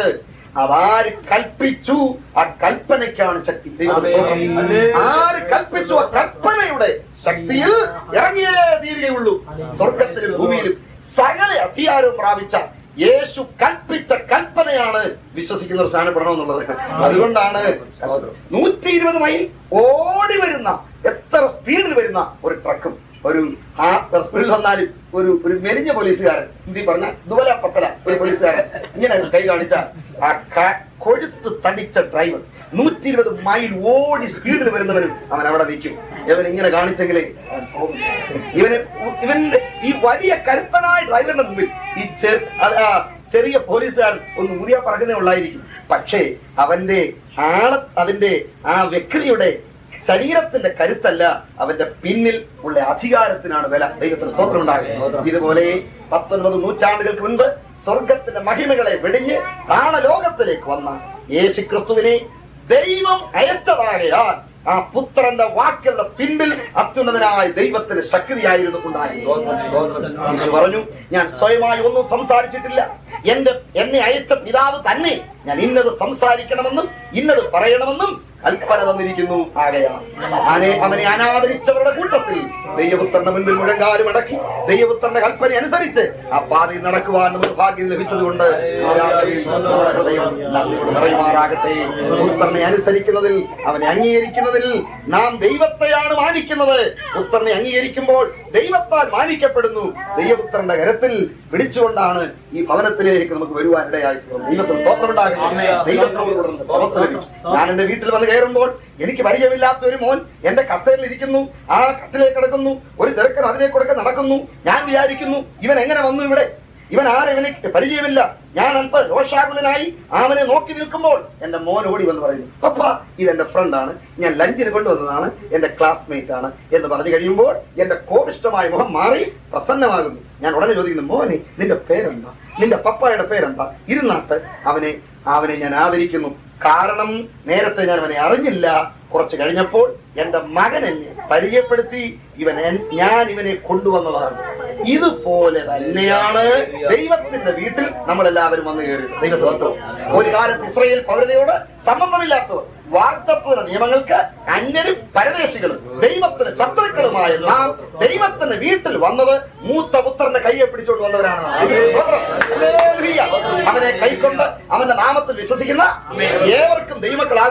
Speaker 1: അതാര് കൽപ്പിച്ചു ആ കൽപ്പനയ്ക്കാണ് ശക്തി ദൈവത്തിന്റെ സ്തോത്രം. ആര് കൽപ്പിച്ചു ആ കൽപ്പനയുടെ ശക്തിയിൽ ഇറങ്ങിയേ തീരുകയുള്ളൂ സ്വർഗത്തിലും ഭൂമിയിലും സകല അധികാരവും പ്രാപിച്ച യേശു കൽപ്പിച്ച കൽപ്പനയാണ് വിശ്വസിക്കുന്നവർ സ്ഥാനപ്പെടണമെന്നുള്ളത് അതുകൊണ്ടാണ് നൂറ്റി ഇരുപത് മൈൽ ഓടി വരുന്ന എത്ര സ്പീഡിൽ വരുന്ന ഒരു ട്രക്കും ഒരു ആ സ്പീഡിൽ വന്നാലും ഒരു ഒരു മെലിഞ്ഞ പോലീസുകാരൻ ഹിന്ദി പറഞ്ഞ ദുബല പത്തല ഒരു പോലീസുകാരൻ ഇങ്ങനെ കൈ കാണിച്ച ആ ക- കൊഴുത്ത് തടിച്ച ഡ്രൈവർ നൂറ്റി ഇരുപത് മൈൽ ഓടി സ്പീഡിൽ വരുന്നവനും അവൻ അവിടെ നിൽക്കും ഇവൻ ഇങ്ങനെ കാണിച്ചെങ്കിലേ അവൻ പോകും ഇവന് ഇവന്റെ ഈ വലിയ കരുത്തനായ ഡ്രൈവറിന്റെ മുമ്പിൽ ഈ ചെറു അത് ആ ചെറിയ പോലീസുകാരൻ ഒന്ന് മുറിയ പറക്കുന്നേ ഉള്ളായിരിക്കും പക്ഷേ അവന്റെ ആള അതിന്റെ ആ വ്യക്തിയുടെ ശരീരത്തിന്റെ കരുത്തല്ല അവന്റെ പിന്നിൽ ഉള്ള അധികാരത്തിനാണ് വില ദൈവത്തിന് സ്തോത്രം ഉണ്ടാകുന്നത് ഇതുപോലെ പത്തൊൻപത് നൂറ്റാണ്ടുകൾക്ക് മുൻപ് സ്വർഗത്തിന്റെ മഹിമകളെ വെടിഞ്ഞ് താണലോകത്തിലേക്ക് വന്ന യേശു ക്രിസ്തുവിനെ ദൈവം അയച്ചതാകയാൽ ആ പുത്രന്റെ വാക്കുകളുടെ പിന്നിൽ അത്യുന്നതനായ ദൈവത്തിന് ശക്തിയായിരുന്നു ഉണ്ടായിരുന്നു യേശു പറഞ്ഞു ഞാൻ സ്വയമായി ഒന്നും സംസാരിച്ചിട്ടില്ല എന്റെ എന്നെ അയച്ച പിതാവ് തന്നെ ഞാൻ ഇന്നത് സംസാരിക്കണമെന്നും ഇന്നത് പറയണമെന്നും കൽപ്പന തന്നിരിക്കുന്നു ആകയാണ് ആനെ അവനെ അനാദരിച്ചവരുടെ കൂട്ടത്തിൽ ദൈവപുത്രന്റെ മുൻപിൽ മുഴങ്കാലും അടക്കി ദൈവപുത്രന്റെ കൽപ്പന അനുസരിച്ച് ആ പാതയിൽ നടക്കുവാൻ നമുക്ക് ഭാഗ്യം ലഭിച്ചതുകൊണ്ട് രാത്രിയിൽ നമ്മുടെ ഹൃദയം നന്ദിയോട് നിറയുമാറാകട്ടെ പുത്രനെ അനുസരിക്കുന്നതിൽ അവനെ അംഗീകരിക്കുന്നതിൽ നാം ദൈവത്തെയാണ് മാനിക്കുന്നത് പുത്രനെ അംഗീകരിക്കുമ്പോൾ ദൈവത്താൽ മാനിക്കപ്പെടുന്നു ദൈവപുത്രന്റെ കരത്തിൽ പിടിച്ചുകൊണ്ടാണ് ഈ ഭവനത്തിലേക്ക് നമുക്ക് വരുവാൻ ഇടയായിട്ടുള്ളത് ദൈവത്തിന് സ്തോത്രമുണ്ടാകട്ടെ ദൈവത്തോട് സ്തോത്രം ലഭിച്ചു ഞാൻ എന്റെ വീട്ടിൽ വന്ന് കയറുമ്പോൾ എനിക്ക് പരിചയമില്ലാത്ത ഒരു മോൻ എന്റെ കസേരയിൽ ഇരിക്കുന്നു ആ കട്ടിലേക്ക് കിടക്കുന്നു ഒരു ചെറുക്കൻ അതിലേക്ക് കൊടുക്കെ നടക്കുന്നു ഞാൻ വിചാരിക്കുന്നു ഇവൻ എങ്ങനെ വന്നു ഇവിടെ ഇവൻ ആരെ ഇവന് പരിചയമില്ല ഞാൻ അല്പ രോഷാകുലനായി അവനെ നോക്കി നിൽക്കുമ്പോൾ എന്റെ മോൻ ഓടി വന്ന് പറയുന്നു പപ്പ ഇതെന്റെ ഫ്രണ്ടാണ് ഞാൻ ലഞ്ചിന് കൊണ്ടുവന്നതാണ് എന്റെ ക്ലാസ്മേറ്റ് ആണ് എന്ന് പറഞ്ഞു കഴിയുമ്പോൾ എന്റെ കോപിഷ്ടമായ മുഖം മാറി പ്രസന്നമാകുന്നു ഞാൻ ഉടനെ ചോദിക്കുന്നു മോനെ നിന്റെ പേരെന്താ നിന്റെ പപ്പായുടെ പേരെന്താ ഇരുന്നാട്ട് അവനെ അവനെ ഞാൻ ആദരിക്കുന്നു കാരണം നേരത്തെ ഞാൻ അവനെ അറിഞ്ഞില്ല കുറച്ച് കഴിഞ്ഞപ്പോൾ എന്റെ മകൻ എന്നെ പരിചയപ്പെടുത്തി ഇവൻ എൻ- ഞാൻ ഇവനെ കൊണ്ടുവന്നതാണ് ഇതുപോലെ തന്നെയാണ് ദൈവത്തിന്റെ വീട്ടിൽ നമ്മളെല്ലാവരും വന്നു കയറിയത് ദൈവത്തോത്രം ഒരു കാലത്ത് ഇസ്രയേൽ പൗരതയോട് സംബന്ധമില്ലാത്തവർ വാഗ്ദത്വ നിയമങ്ങൾക്ക് അന്യരും പരദേശികളും ദൈവത്തിന് ശത്രുക്കളുമായ നാം ദൈവത്തിന്റെ വീട്ടിൽ വന്നത് മൂത്ത പുത്രന്റെ കൈയെ പിടിച്ചുകൊണ്ട് വന്നവരാണ് സ്തോത്രം. ഹല്ലേലൂയ. അവനെ കൈക്കൊണ്ട് അവന്റെ നാമത്തിൽ വിശ്വസിക്കുന്ന ഏവർക്കും ദൈവക്കളാകുവാൻ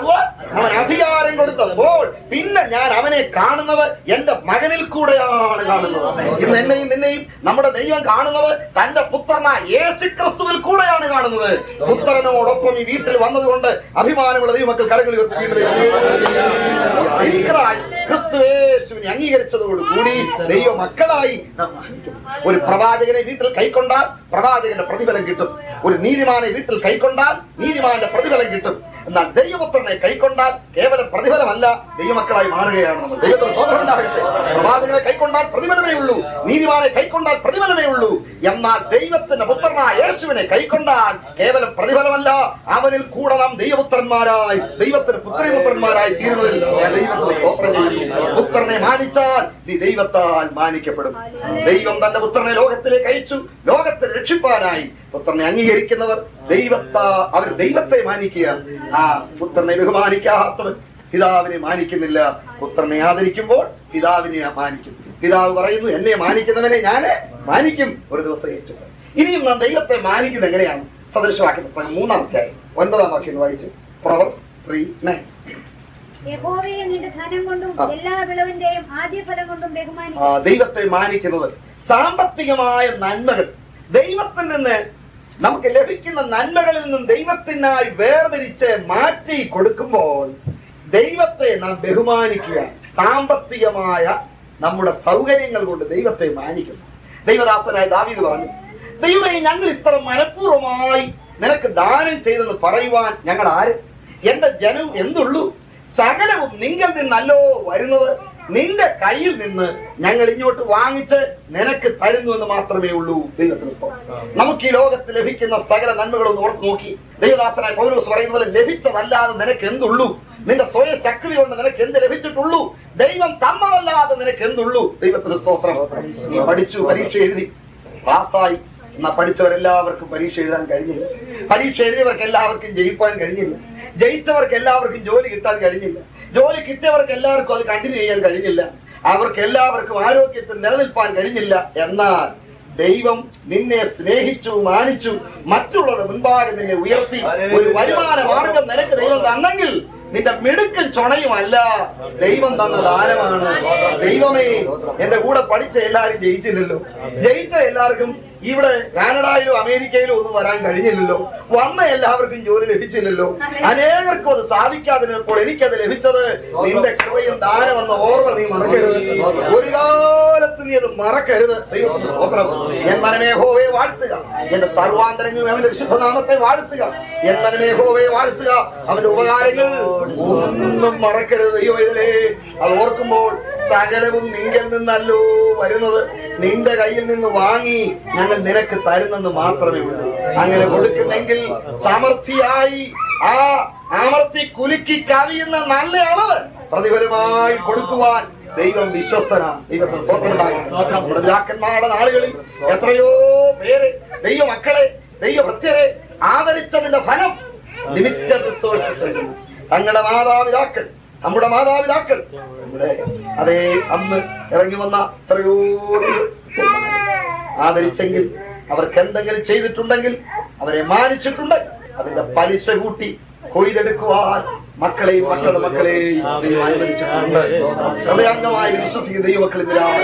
Speaker 1: അവൻ അധികാരം കൊടുത്തപ്പോൾ പിന്നെ ഞാൻ അവനെ കാണുന്നത് എന്റെ മകനിൽ കൂടെയാണ് കാണുന്നത് ഇന്ന് എന്നെയും നിന്നെയും നമ്മുടെ ദൈവം കാണുന്നത് തന്റെ പുത്രനായ യേശു ക്രിസ്തുവിൽ കൂടെയാണ് കാണുന്നത് പുത്രനോടൊപ്പം ഈ വീട്ടിൽ വന്നതുകൊണ്ട് അഭിമാനമുള്ള ദൈവമക്കൾ കരകൾ ഉയർത്തിക്കളായി ക്രിസ്തുവേശുവിനെ അംഗീകരിച്ചതോടുകൂടി ദൈവ മക്കളായി നാം മാറിക്കും. ഒരു പ്രവാചകനെ വീട്ടിൽ കൈക്കൊണ്ടാൽ പ്രവാചകന്റെ പ്രതിഫലം കിട്ടും ഒരു നീതിമാനെ വീട്ടിൽ കൈക്കൊണ്ടാൽ നീതിമാന്റെ പ്രതിഫലം കിട്ടും എന്നാൽ ദൈവപുത്രനെ കൈക്കൊണ്ടാൽ കേവലം പ്രതിഫലമല്ല ദൈവമക്കളായി മാറുകയാണ് നമ്മൾ ദൈവത്തിന് സ്വതന്ത്രം ഉണ്ടാകട്ടെ പ്രവാചകനെ കൈക്കൊണ്ടാൽ പ്രതിഫലമേ ഉള്ളൂ നീതിമാനെ കൈക്കൊണ്ടാൽ പ്രതിഫലമേ ഉള്ളൂ എന്നാൽ ദൈവത്തിന്റെ പുത്രനായ യേശുവിനെ കൈക്കൊണ്ടാൽ കേവലം പ്രതിഫലമല്ല അവനിൽ കൂടെ നാം ദൈവപുത്രന്മാരായി ദൈവത്തിന് പുത്രിപുത്രന്മാരായി തീരുന്നതിൽ ഞാൻ ദൈവത്തിന് സ്തോത്രം ചെയ്യുന്നു പുത്രനെ മാനിച്ചാൽ നീ ദൈവത്താൽ മാനിക്കപ്പെടും ദൈവം തന്റെ പുത്രനെ ലോകത്തിലേക്ക് അയച്ചു ലോകത്തെ രക്ഷിപ്പാനായി പുത്രനെ അംഗീകരിക്കുന്നവർ ദൈവത്താ അവർ ദൈവത്തെ മാനിക്കുക ആ പുത്രനെ ബഹുമാനിക്കാത്തവൻ പിതാവിനെ മാനിക്കുന്നില്ല പുത്രനെ ആദരിക്കുമ്പോൾ പിതാവിനെ മാനിക്കും പിതാവ് പറയുന്നു എന്നെ മാനിക്കുന്നവനെ ഞാൻ മാനിക്കും ഒരു ദിവസം ഏറ്റു ഇനിയും നാം ദൈവത്തെ മാനിക്കുന്നത് എങ്ങനെയാണ് സദൃശവാക്യ പുസ്തകം മൂന്നാം അധ്യായം ഒൻപതാം വാക്യം ഒന്ന് വായിച്ച് പ്രവർ ത്രീ നയൻ
Speaker 3: യഹോവയെ നിന്റെ ധനം കൊണ്ടും
Speaker 1: ആ.
Speaker 3: എല്ലാ വിളവിന്റെയും ആദ്യഫലം കൊണ്ടും
Speaker 1: ആ,
Speaker 3: ബഹുമാനിക്കും
Speaker 1: ദൈവത്തെ മാനിക്കുന്നത് സാമ്പത്തികമായ നന്മകൾ ദൈവത്തിൽ നിന്ന് നമുക്ക് ലഭിക്കുന്ന നന്മകളിൽ നിന്നും ദൈവത്തിനായി വേർതിരിച്ച് മാറ്റി കൊടുക്കുമ്പോൾ ദൈവത്തെ നാം ബഹുമാനിക്കുക സാമ്പത്തികമായ നമ്മുടെ സൗകര്യങ്ങൾ കൊണ്ട് ദൈവത്തെ മാനിക്കുന്നു ദൈവദാസനായ ദാവീദ് പറഞ്ഞു ദൈവമേ ഞങ്ങൾ ഇത്ര മനഃപൂർവ്വമായി നിനക്ക് ദാനം ചെയ്തെന്ന് പറയുവാൻ ഞങ്ങൾ ആര് എന്റെ ജനം എന്തുള്ളൂ സകലവും നിങ്ങൾ നിന്നല്ലോ വരുന്നത് നിന്റെ കയ്യിൽ നിന്ന് ഞങ്ങൾ ഇങ്ങോട്ട് വാങ്ങിച്ച് നിനക്ക് തരുന്നു എന്ന് മാത്രമേ ഉള്ളൂ ദൈവത്തിന് സ്തോത്രം നമുക്ക് ഈ ലോകത്ത് ലഭിക്കുന്ന സകല നന്മകളൊന്ന് ഓർത്ത് നോക്കി ദൈവദാസനായ പൗലോസ് പറയുന്ന പോലെ ലഭിച്ചതല്ലാതെ നിനക്ക് എന്തുള്ളൂ നിന്റെ സ്വയ ശക്തി കൊണ്ട് നിനക്ക് എന്ത് ലഭിച്ചിട്ടുള്ളൂ ദൈവം തന്നതല്ലാതെ നിനക്ക് എന്തുള്ളൂ ദൈവത്തിന് സ്തോത്രം നീ പഠിച്ചു പരീക്ഷ എഴുതി പാസ്സായി എന്നാ പഠിച്ചവരെല്ലാവർക്കും പരീക്ഷ എഴുതാൻ കഴിഞ്ഞില്ല പരീക്ഷ എഴുതിയവർക്ക് എല്ലാവർക്കും ജയിപ്പാൻ കഴിഞ്ഞില്ല ജയിച്ചവർക്ക് എല്ലാവർക്കും ജോലി കിട്ടാൻ കഴിഞ്ഞില്ല ജോലി കിട്ടിയവർക്ക് എല്ലാവർക്കും അത് കണ്ടിന്യൂ ചെയ്യാൻ കഴിഞ്ഞില്ല അവർക്ക് എല്ലാവർക്കും ആരോഗ്യത്തിൽ നിലനിൽപ്പാൻ കഴിഞ്ഞില്ല എന്നാൽ ദൈവം നിന്നെ സ്നേഹിച്ചു മാനിച്ചു മറ്റുള്ളവരുടെ മുൻപാകെ നിന്നെ ഉയർത്തി ഒരു വരുമാന മാർഗം നിനക്ക് ദൈവം തന്നെങ്കിൽ നിന്റെ മിടുക്കും ചുണയുമല്ല ദൈവം തന്ന ദാനമാണ് ദൈവമേ എന്റെ കൂടെ പഠിച്ച എല്ലാവരും ജയിച്ചില്ലല്ലോ ജയിച്ച എല്ലാവർക്കും ഇവിടെ കാനഡയിലോ അമേരിക്കയിലോ ഒന്നും വരാൻ കഴിഞ്ഞില്ലല്ലോ വന്ന എല്ലാവർക്കും ജോലി ലഭിച്ചില്ലല്ലോ അനേകർക്കും അത് സാധിക്കാതിരുന്നപ്പോൾ എനിക്കത് ലഭിച്ചത് നിന്റെ കൃപയും ദാനമെന്ന ഓർമ്മ നീ മറക്കരുത് ഒരു കാലത്ത് നീ അത് മറക്കരുത് ദൈവത്തിന്റെ സ്തോത്രം എൻ മനമേ ഹോവയെ വാഴ്ത്തുക എന്റെ സർവാന്തരങ്ങളും അവന്റെ വിശുദ്ധനാമത്തെ വാഴ്ത്തുക എൻ മനമേ ഹോവയെ വാഴ്ത്തുക അവന്റെ ഉപകാരങ്ങൾ ഒന്നും മറക്കരുത് ദൈവം ഇതിലേ അത് ഓർക്കുമ്പോൾ സകലവും നിങ്കിൽ നിന്നല്ലോ വരുന്നത് നിന്റെ കയ്യിൽ നിന്ന് വാങ്ങി ഞങ്ങൾ നിനക്ക് തരുന്നെന്ന് മാത്രമേ ഉള്ളൂ അങ്ങനെ കൊടുക്കുന്നെങ്കിൽ സമൃദ്ധിയായി ആ അമർത്തി കുലുക്കി കവിയുന്ന നല്ല അളവ് പ്രതിഫലമായി കൊടുക്കുവാൻ ദൈവം വിശ്വസ്തനാണ് ദൈവത്തിന് സ്തോത്രമുണ്ടാകട്ടെ നമ്മുടെ പിതാക്കന്മാരുടെ നാളുകളിൽ എത്രയോ പേര് ദൈവ മക്കളെ ദൈവ ഭക്തരെ ആദരിച്ചതിന്റെ ഫലം ലിമിറ്റഡ് റിസോഴ്സസ് തങ്ങളുടെ മാതാപിതാക്കൾ നമ്മുടെ മാതാപിതാക്കൾ നമ്മുടെ അതേ അന്ന് ഇറങ്ങി വന്ന എത്രയോ ആദരിച്ചെങ്കിൽ അവർക്ക് എന്തെങ്കിലും ചെയ്തിട്ടുണ്ടെങ്കിൽ അവരെ മാനിച്ചിട്ടുണ്ടെങ്കിൽ അതിന്റെ പലിശ കൂട്ടി കൊയ്തെടുക്കുവാൻ മക്കളെയും മക്കളുടെ മക്കളെയും ദൈവം അനുവദിച്ചിട്ടുണ്ട് ഹൃദയാംഗമായി വിശ്വസിക്കുന്ന ദൈവമക്കൾ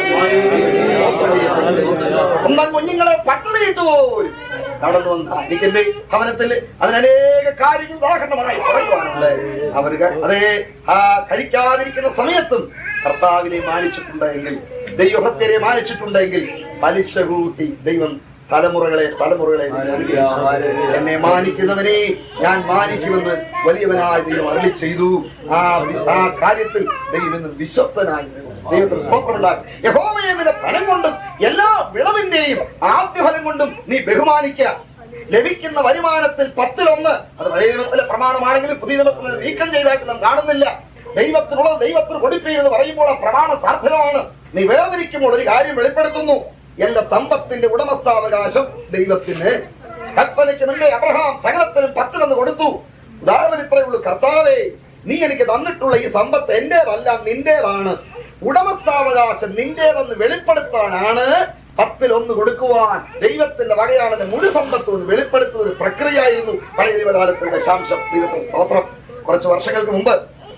Speaker 1: ഒന്നാം കുഞ്ഞുങ്ങളെ പട്ടിണിയിട്ട് പോലും കടന്നു വന്ന എനിക്കെന്റെ ഭവനത്തിൽ അതിനേക കാര്യങ്ങൾ ഉദാഹരണമായി പറയുവാനുണ്ട് അവർ അതേ ആ കഴിക്കാതിരിക്കുന്ന സമയത്തും കർത്താവിനെ മാനിച്ചിട്ടുണ്ടെങ്കിൽ ദൈവഭക്തരെ മാനിച്ചിട്ടുണ്ടെങ്കിൽ പലിശ കൂട്ടി ദൈവം തലമുറകളെ തലമുറകളെ ദൈവം അനുഗ്രഹിച്ചു. എന്നെ മാനിക്കുന്നവനെ ഞാൻ മാനിക്കുമെന്ന് വലിയവനായ ദൈവം അരളി ചെയ്തു ആ വി- ആ കാര്യത്തിൽ ദൈവം ഇന്ന് വിശ്വസ്തനായി ദൈവത്തിന് സ്തോത്രമുണ്ടാകും യഹോവയെ നിന്റെ ഫലം കൊണ്ടും എല്ലാ വിളവിന്റെയും ആദ്യഫലം കൊണ്ടും നീ ബഹുമാനിക്കുക ലഭിക്കുന്ന വരുമാനത്തിൽ പത്തിലൊന്ന് അത് പഴയ നിയമത്തിലെ പ്രമാണമാണെങ്കിലും പുതിയ നിയമത്തിൽ അത് നീക്കം ചെയ്തതായിട്ട് നാം കാണുന്നില്ല ദൈവത്തിനുള്ളത് ദൈവത്തിന് കൊടുപ്പിയെന്ന് പറയുമ്പോൾ ആ പ്രമാണ സാധ്യതമാണ് നീ വേർതിരിക്കുമ്പോൾ ഒരു കാര്യം വെളിപ്പെടുത്തുന്നു എന്റെ സമ്പത്തിന്റെ ഉടമസ്ഥാവകാശം ദൈവത്തിന് കൽപ്പനയ്ക്ക് മുന്നേ അബ്രഹാം സകലത്തിനും പത്തിലൊന്ന് കൊടുത്തു ഉദാഹരണം ഇത്രയേ ഉള്ളൂ കർത്താവേ നീ എനിക്ക് തന്നിട്ടുള്ള ഈ സമ്പത്ത് എന്റേതല്ല നിന്റേതാണ് ഉടമസ്ഥാവകാശം നിന്റേതെന്ന് വെളിപ്പെടുത്താനാണ് പത്തിൽ ഒന്ന് കൊടുക്കുവാൻ ദൈവത്തിന്റെ വകയാണെന്ന് മുഴു സമ്പത്ത് ഒന്ന് വെളിപ്പെടുത്തുന്ന ഒരു പ്രക്രിയയായിരുന്നു പഴയ ദൈവകാലത്തിന്റെ ദശാംശം ദൈവത്തിന്റെ സ്തോത്രം കുറച്ച് വർഷങ്ങൾക്ക് മുമ്പ്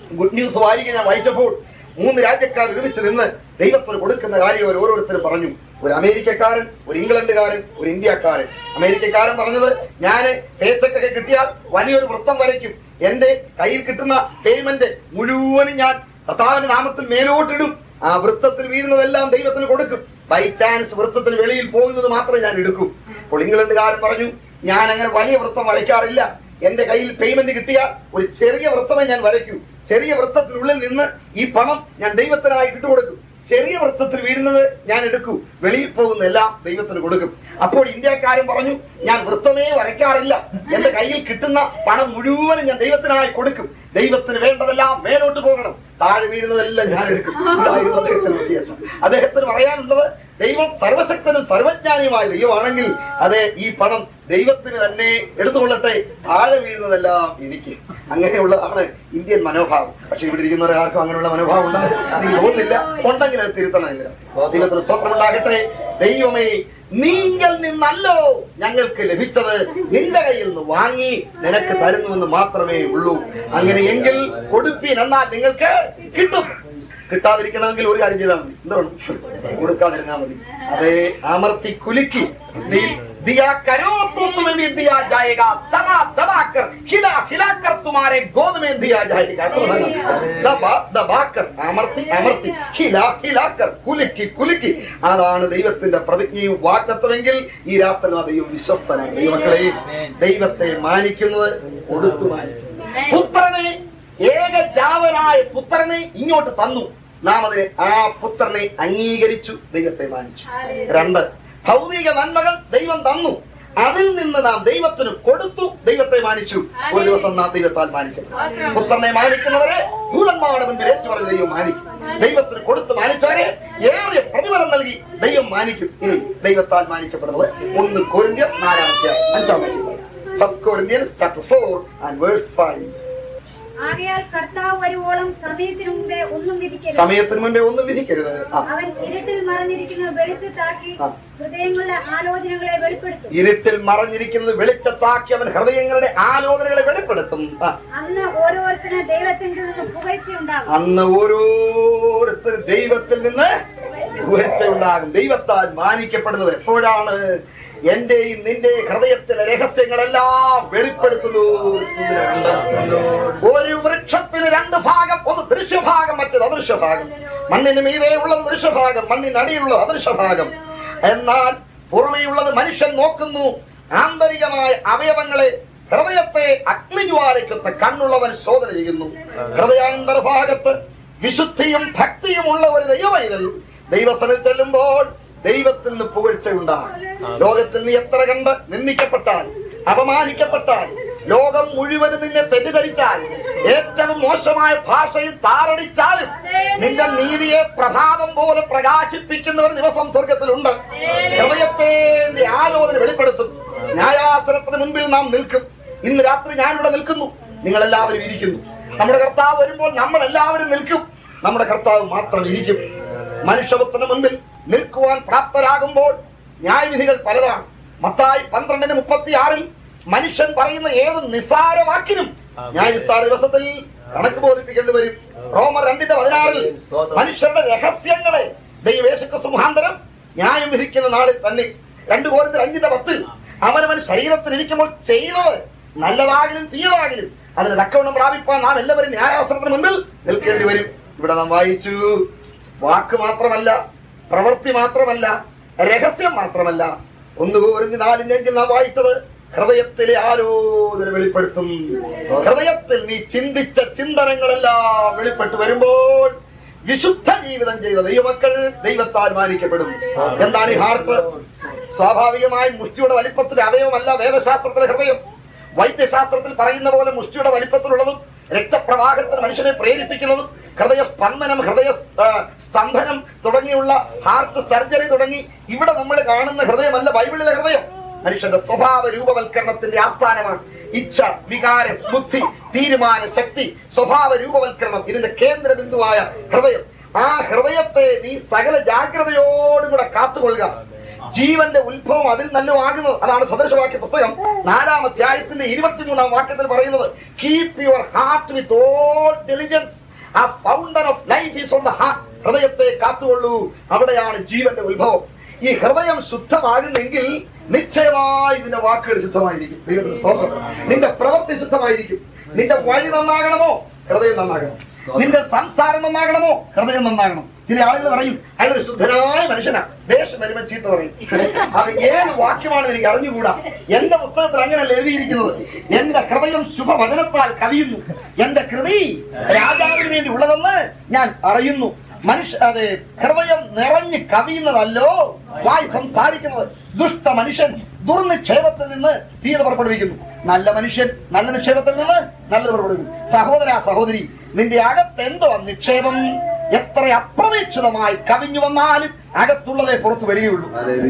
Speaker 1: ഗുഡ് ന്യൂസ് വാരിക ഞാൻ വായിച്ചപ്പോൾ മൂന്ന് രാജ്യക്കാർ ഒരുമിച്ച് നിന്ന് ദൈവത്തിന് കൊടുക്കുന്ന കാര്യം അവർ ഓരോരുത്തരും പറഞ്ഞു ഒരു അമേരിക്കക്കാരൻ ഒരു ഇംഗ്ലണ്ടുകാരൻ ഒരു ഇന്ത്യക്കാരൻ അമേരിക്കക്കാരൻ പറഞ്ഞത് ഞാൻ പേച്ചക്കൊക്കെ കിട്ടിയാൽ വലിയൊരു വൃത്തം വരയ്ക്കും എന്റെ കയ്യിൽ കിട്ടുന്ന പേയ്മെന്റ് മുഴുവനും ഞാൻ കർത്താവിന്റെ നാമത്തിൽ മേലോട്ടിടും ആ വൃത്തത്തിൽ വീഴുന്നതെല്ലാം ദൈവത്തിന് കൊടുക്കും ബൈ ചാൻസ് വൃത്തത്തിന് വെളിയിൽ പോകുന്നത് മാത്രമേ ഞാൻ എടുക്കും അപ്പോൾ ഇംഗ്ലണ്ടുകാരൻ പറഞ്ഞു ഞാൻ അങ്ങനെ വലിയ വൃത്തം വരയ്ക്കാറില്ല എന്റെ കയ്യിൽ പേയ്മെന്റ് കിട്ടിയാൽ ഒരു ചെറിയ വൃത്തമേ ഞാൻ വരയ്ക്കൂ ചെറിയ വൃത്തത്തിനുള്ളിൽ നിന്ന് ഈ പണം ഞാൻ ദൈവത്തിനായി ഇട്ടുകൊടുക്കും ചെറിയ വൃത്തത്തിൽ വീഴുന്നത് ഞാൻ എടുക്കൂ വെളിയിൽ പോകുന്ന എല്ലാം ദൈവത്തിന് കൊടുക്കും അപ്പോൾ ഇന്ത്യക്കാരൻ പറഞ്ഞു ഞാൻ വൃത്തമേ വരയ്ക്കാറില്ല എന്റെ കയ്യിൽ കിട്ടുന്ന പണം മുഴുവനും ഞാൻ ദൈവത്തിനായി കൊടുക്കും ദൈവത്തിന് വേണ്ടതെല്ലാം മേലോട്ട് പോകണം താഴെ വീഴുന്നതെല്ലാം ഞാൻ എടുക്കും ഇതായിരുന്നു അദ്ദേഹത്തിന് വ്യത്യാസം അദ്ദേഹത്തിന് പറയാനുള്ളത് ദൈവം സർവശക്തനും സർവജ്ഞാനിയുമായ ദൈവമാണെങ്കിൽ അതെ ഈ പണം ദൈവത്തിന് തന്നെ എടുത്തുകൊള്ളട്ടെ താഴെ വീഴുന്നതെല്ലാം എനിക്ക് അങ്ങനെയുള്ളതാണ് ഇന്ത്യൻ മനോഭാവം പക്ഷെ ഇവിടെ ഇരിക്കുന്നവരാർക്കും അങ്ങനെയുള്ള മനോഭാവം ഉണ്ടാകും എനിക്ക് തോന്നുന്നില്ല ഉണ്ടെങ്കിൽ അത് തിരുത്തണം എന്തിനാ ദൈവത്തിന് സ്തോത്രം ഉണ്ടാകട്ടെ ദൈവമേ നിങ്ങൾ നിന്നല്ലോ ഞങ്ങൾക്ക് ലഭിച്ചത് നിന്റെ കയ്യിൽ നിന്ന് വാങ്ങി നിനക്ക് തരുന്നുവെന്ന് മാത്രമേ ഉള്ളൂ അങ്ങനെയെങ്കിൽ കൊടുപ്പീൻ എന്നാൽ നിങ്ങൾക്ക് കിട്ടും കിട്ടാതിരിക്കണമെങ്കിൽ ഒരു കാര്യം ചെയ്താൽ മതി എന്താണ് കൊടുക്കാതിരുന്നാൽ മതി അതെ അമർത്തി കുലുക്കി നീ- दिया करो तो तुम्हें भी दिया जाएगा दबा दबा कर खिला खिला कर तुम्हारे गोद में दिया जाएगा ദബാ ദബാക്കർ അമർത്തി അമർത്തി ഹില ഹിലാക്കർ കുലുക്കി കുലുക്കി അതാണ് ദൈവത്തിന്റെ പ്രതിജ്ഞയും വാക്തത്വമെങ്കിൽ ഈ രാത്രി ആ ദൈവം വിശ്വസ്തനാണ് ദൈവമക്കളെ ദൈവത്തെ മാനിക്കുന്നത് കൊടുത്തു മാനിക്കും പുത്രനെ ഏകജാവനായ പുത്രനെ ഇങ്ങോട്ട് തന്നു നാം അതിനെ ആ പുത്രനെ അംഗീകരിച്ചു ദൈവത്തെ മാനിച്ചു രണ്ട് ഭൗതിക നന്മകൾ ദൈവം തന്നു അതിൽ നിന്ന് നാം ദൈവത്തിന് കൊടുത്തു ദൈവത്തെ മാനിച്ചു ഒരു ദിവസം നാം ദൈവത്താൽ മാനിക്കും പുത്രനെ മാനിക്കുന്നവരെ ദൂതന്മാരുടെ മുൻപിൽ ഏറ്റുപറഞ്ഞ് ദൈവം മാനിക്കും ദൈവത്തിന് കൊടുത്ത് മാനിച്ചവരെ ഏറെ പ്രതിഫലം നൽകി ദൈവം മാനിക്കും ഇനി ദൈവത്താൽ മാനിക്കപ്പെടുന്നത് ഒന്ന് കൊരിന്ത്യർ നാലാമത്തെ അഞ്ചാം first Corinthians chapter four and verse five
Speaker 3: ആകയാൽ കർത്താവ് വരുവോളം സമയത്തിനു മുമ്പേ ഒന്നും വിധിക്കരുത്
Speaker 1: സമയത്തിന് മുമ്പേ ഒന്നും വിധിക്കരുത് ആ
Speaker 3: അവൻ ഇരുട്ടിൽ മറഞ്ഞിരിക്കുന്ന വെളിച്ചത്താക്കി
Speaker 1: ആ.
Speaker 3: ഹൃദയങ്ങളുടെ ആലോചനകളെ വെളിപ്പെടുത്തും
Speaker 1: ഇരുട്ടിൽ മറഞ്ഞിരിക്കുന്നത് വെളിച്ചത്താക്കി അവൻ ഹൃദയങ്ങളുടെ ആലോചനകളെ വെളിപ്പെടുത്തും ആ.
Speaker 3: അന്ന് ഓരോരുത്തരും ദൈവത്തിൽ നിന്ന് പുകഴ്ചയുണ്ടാകും
Speaker 1: അന്ന് ഓരോരുത്തരും ദൈവത്തിൽ നിന്ന് ഉയർച്ചയുണ്ടാകും ദൈവത്താൽ മാനിക്കപ്പെടുന്നത് എപ്പോഴാണ് എന്റെയും നിന്റെ ഹൃദയത്തിലെ രഹസ്യങ്ങളെല്ലാം വെളിപ്പെടുത്തുന്നു സുന്ദരമുണ്ട്. ഒരു വൃക്ഷത്തിന് രണ്ട് ഭാഗം ഒന്ന് ദൃശ്യഭാഗം മറ്റൊരു അദൃശ്യഭാഗം മണ്ണിന് മീതെ ഉള്ളത് ദൃശ്യഭാഗം മണ്ണിന് അടിയിലുള്ളത് അദൃശ്യഭാഗം എന്നാൽ പുറമേയുള്ളത് മനുഷ്യൻ നോക്കുന്നു ആന്തരികമായ അവയവങ്ങളെ ഹൃദയത്തെ അഗ്നിജ്വാലയ്ക്കൊത്ത കണ്ണുള്ളവൻ ശോധന ചെയ്യുന്നു ഹൃദയാന്തർഭാഗത്ത് വിശുദ്ധിയും ഭക്തിയും ഉള്ള ഒരു ദൈവവൈതൽ ദൈവസ്ഥലത്ത് ചെല്ലുമ്പോൾ ദൈവത്തിൽ നിന്ന് പുകഴ്ചയുണ്ടാകും ലോകത്തിൽ നീ എത്ര കണ്ട് നിന്ദിക്കപ്പെട്ടാൽ അപമാനിക്കപ്പെട്ടാൽ ലോകം മുഴുവനും നിന്നെ തെറ്റിദ്ധരിച്ചാൽ ഏറ്റവും മോശമായ ഭാഷയിൽ താറടിച്ചാലും നിന്റെ നീതിയെ പ്രഭാതം പോലെ പ്രകാശിപ്പിക്കുന്ന ഒരു ദിവസം സ്വർഗത്തിലുണ്ട് ഹൃദയത്തിന്റെ ആലോചന വെളിപ്പെടുത്തും ന്യായാസനത്തിന് മുൻപിൽ നാം നിൽക്കും ഇന്ന് രാത്രി ഞാനിവിടെ നിൽക്കുന്നു നിങ്ങൾ എല്ലാവരും ഇരിക്കുന്നു നമ്മുടെ കർത്താവ് വരുമ്പോൾ നമ്മൾ എല്ലാവരും നിൽക്കും നമ്മുടെ കർത്താവ് മാത്രം ഇരിക്കും മനുഷ്യപുത്രന് മുൻപിൽ നിൽക്കുവാൻ പ്രാപ്തരാകുമ്പോൾ ന്യായവിധികൾ പലതാണ് മത്തായി പന്ത്രണ്ടിന് മുപ്പത്തിയാറിൽ മനുഷ്യൻ പറയുന്ന ഏത് നിസ്സാര വാക്കിനും ന്യായവിസ്താര ദിവസത്തിൽ കണക്ക് ബോധിപ്പിക്കേണ്ടി വരും റോമർ രണ്ടിന്റെ പതിനാറിൽ മനുഷ്യരുടെ രഹസ്യങ്ങളെ ദൈവേശക്രിസ്തു മുഖാന്തരം ന്യായം വിധിക്കുന്ന നാളിൽ തന്നെ രണ്ടു കോരത്തിൽ അഞ്ചിന്റെ പത്തിൽ അവനവൻ ശരീരത്തിൽ ഇരിക്കുമ്പോൾ ചെയ്തത് നല്ലതാകിലും തീയതാകിലും അതിന് തക്കവണ്ണം പ്രാപിപ്പാൻ നാം എല്ലാവരും ന്യായാസനത്തിന് മുമ്പിൽ നിൽക്കേണ്ടി വരും ഇവിടെ നാം വായിച്ചു വാക്ക് മാത്രമല്ല പ്രവൃത്തി മാത്രമല്ല രഹസ്യം മാത്രമല്ല ഒന്ന് കോരിഞ്ഞ് നാലിന്റെ അഞ്ചിൽ നാം വായിച്ചത് ഹൃദയത്തിലെ ആലോചന വെളിപ്പെടുത്തും ഹൃദയത്തിൽ നീ ചിന്തിച്ച ചിന്തനങ്ങളെല്ലാം വെളിപ്പെട്ടു വരുമ്പോൾ വിശുദ്ധ ജീവിതം ചെയ്ത ദൈവമക്കൾ ദൈവത്താൽ മാനിക്കപ്പെടും എന്താണ് ഈ ഹാർട്ട് സ്വാഭാവികമായി മുഷ്ടിയുടെ വലിപ്പത്തിന്റെ അവയവമല്ല വേദശാസ്ത്രത്തിലെ ഹൃദയം വൈദ്യശാസ്ത്രത്തിൽ പറയുന്ന പോലെ മുഷ്ടിയുടെ വലിപ്പത്തിലുള്ളതും രക്തപ്രവാഹത്തിന് മനുഷ്യനെ പ്രേരിപ്പിക്കുന്നതും ഹൃദയ സ്പന്ദനം ഹൃദയ ആ, സ്തംഭനം തുടങ്ങിയുള്ള ഹാർട്ട് സർജറി തുടങ്ങി ഇവിടെ നമ്മൾ കാണുന്ന ഹൃദയമല്ല ബൈബിളിലെ ഹൃദയം മനുഷ്യന്റെ സ്വഭാവ രൂപവൽക്കരണത്തിന്റെ ആസ്ഥാനമാണ് ഇച്ഛ വികാരം ബുദ്ധി തീരുമാന ശക്തി സ്വഭാവ രൂപവൽക്കരണം ഇതിന്റെ കേന്ദ്ര ബിന്ദുവായ ഹൃദയം ആ ഹൃദയത്തെ നീ സകല ജാഗ്രതയോടും കൂടെ കാത്തുകൊള്ളുക ജീവന്റെ ഉത്ഭവം അതിൽ നല്ല ആകുന്നത് അതാണ് സദൃശവാക്യ പുസ്തകം നാലാം അധ്യായത്തിന്റെ ഇരുപത്തിമൂന്നാം വാക്യത്തിൽ പറയുന്നത് keep your heart with all diligence a fountain of life is on the heart ഹൃദയത്തെ കാത്തുകൊള്ളൂ അവിടെയാണ് ജീവന്റെ ഉത്ഭവം ഈ ഹൃദയം ശുദ്ധമാകുന്നെങ്കിൽ നിശ്ചയമായി നിന്റെ വാക്കുകൾ ശുദ്ധമായിരിക്കും ദൈവത്തിന് സ്തോത്രം നിന്റെ പ്രവൃത്തി ശുദ്ധമായിരിക്കും നിന്റെ വഴി നന്നാകണമോ ഹൃദയം നന്നാകണം നിന്റെ സംസാരം നന്നാകണമോ ഹൃദയം നന്നാകണം ചില ആളുകൾ പറയും അയാളൊരു ശുദ്ധനായ മനുഷ്യനാ ദേഷ്യം വരുമ്പോൾ ചീത്ത പറയും അത് ഏത് വാക്യമാണ് എനിക്ക് അറിഞ്ഞുകൂടാ എന്റെ പുസ്തകത്തിൽ അങ്ങനെയല്ല എഴുതിയിരിക്കുന്നത് എന്റെ ഹൃദയം ശുഭവചനത്താൽ കവിയുന്നു എന്റെ കൃതി രാജാവിന് വേണ്ടി ഉള്ളതെന്ന് ഞാൻ അറിയുന്നു മനുഷ്യ അതെ ഹൃദയം നിറഞ്ഞ് കവിയുന്നതല്ലോ വായി സംസാരിക്കുന്നത് ദുഷ്ട മനുഷ്യൻ ദുർനിക്ഷേപത്തിൽ നിന്ന് തീയത പുറപ്പെടുവിക്കുന്നു നല്ല മനുഷ്യൻ നല്ല നിക്ഷേപത്തിൽ നിന്ന് നല്ലത് പുറപ്പെടുവിക്കുന്നു സഹോദര സഹോദരി നിന്റെ അകത്ത് എന്തോ നിക്ഷേപം എത്ര അപ്രതീക്ഷിതമായി കവിഞ്ഞു വന്നാലും അകത്തുള്ളതേ പുറത്തു വരികയുള്ളൂ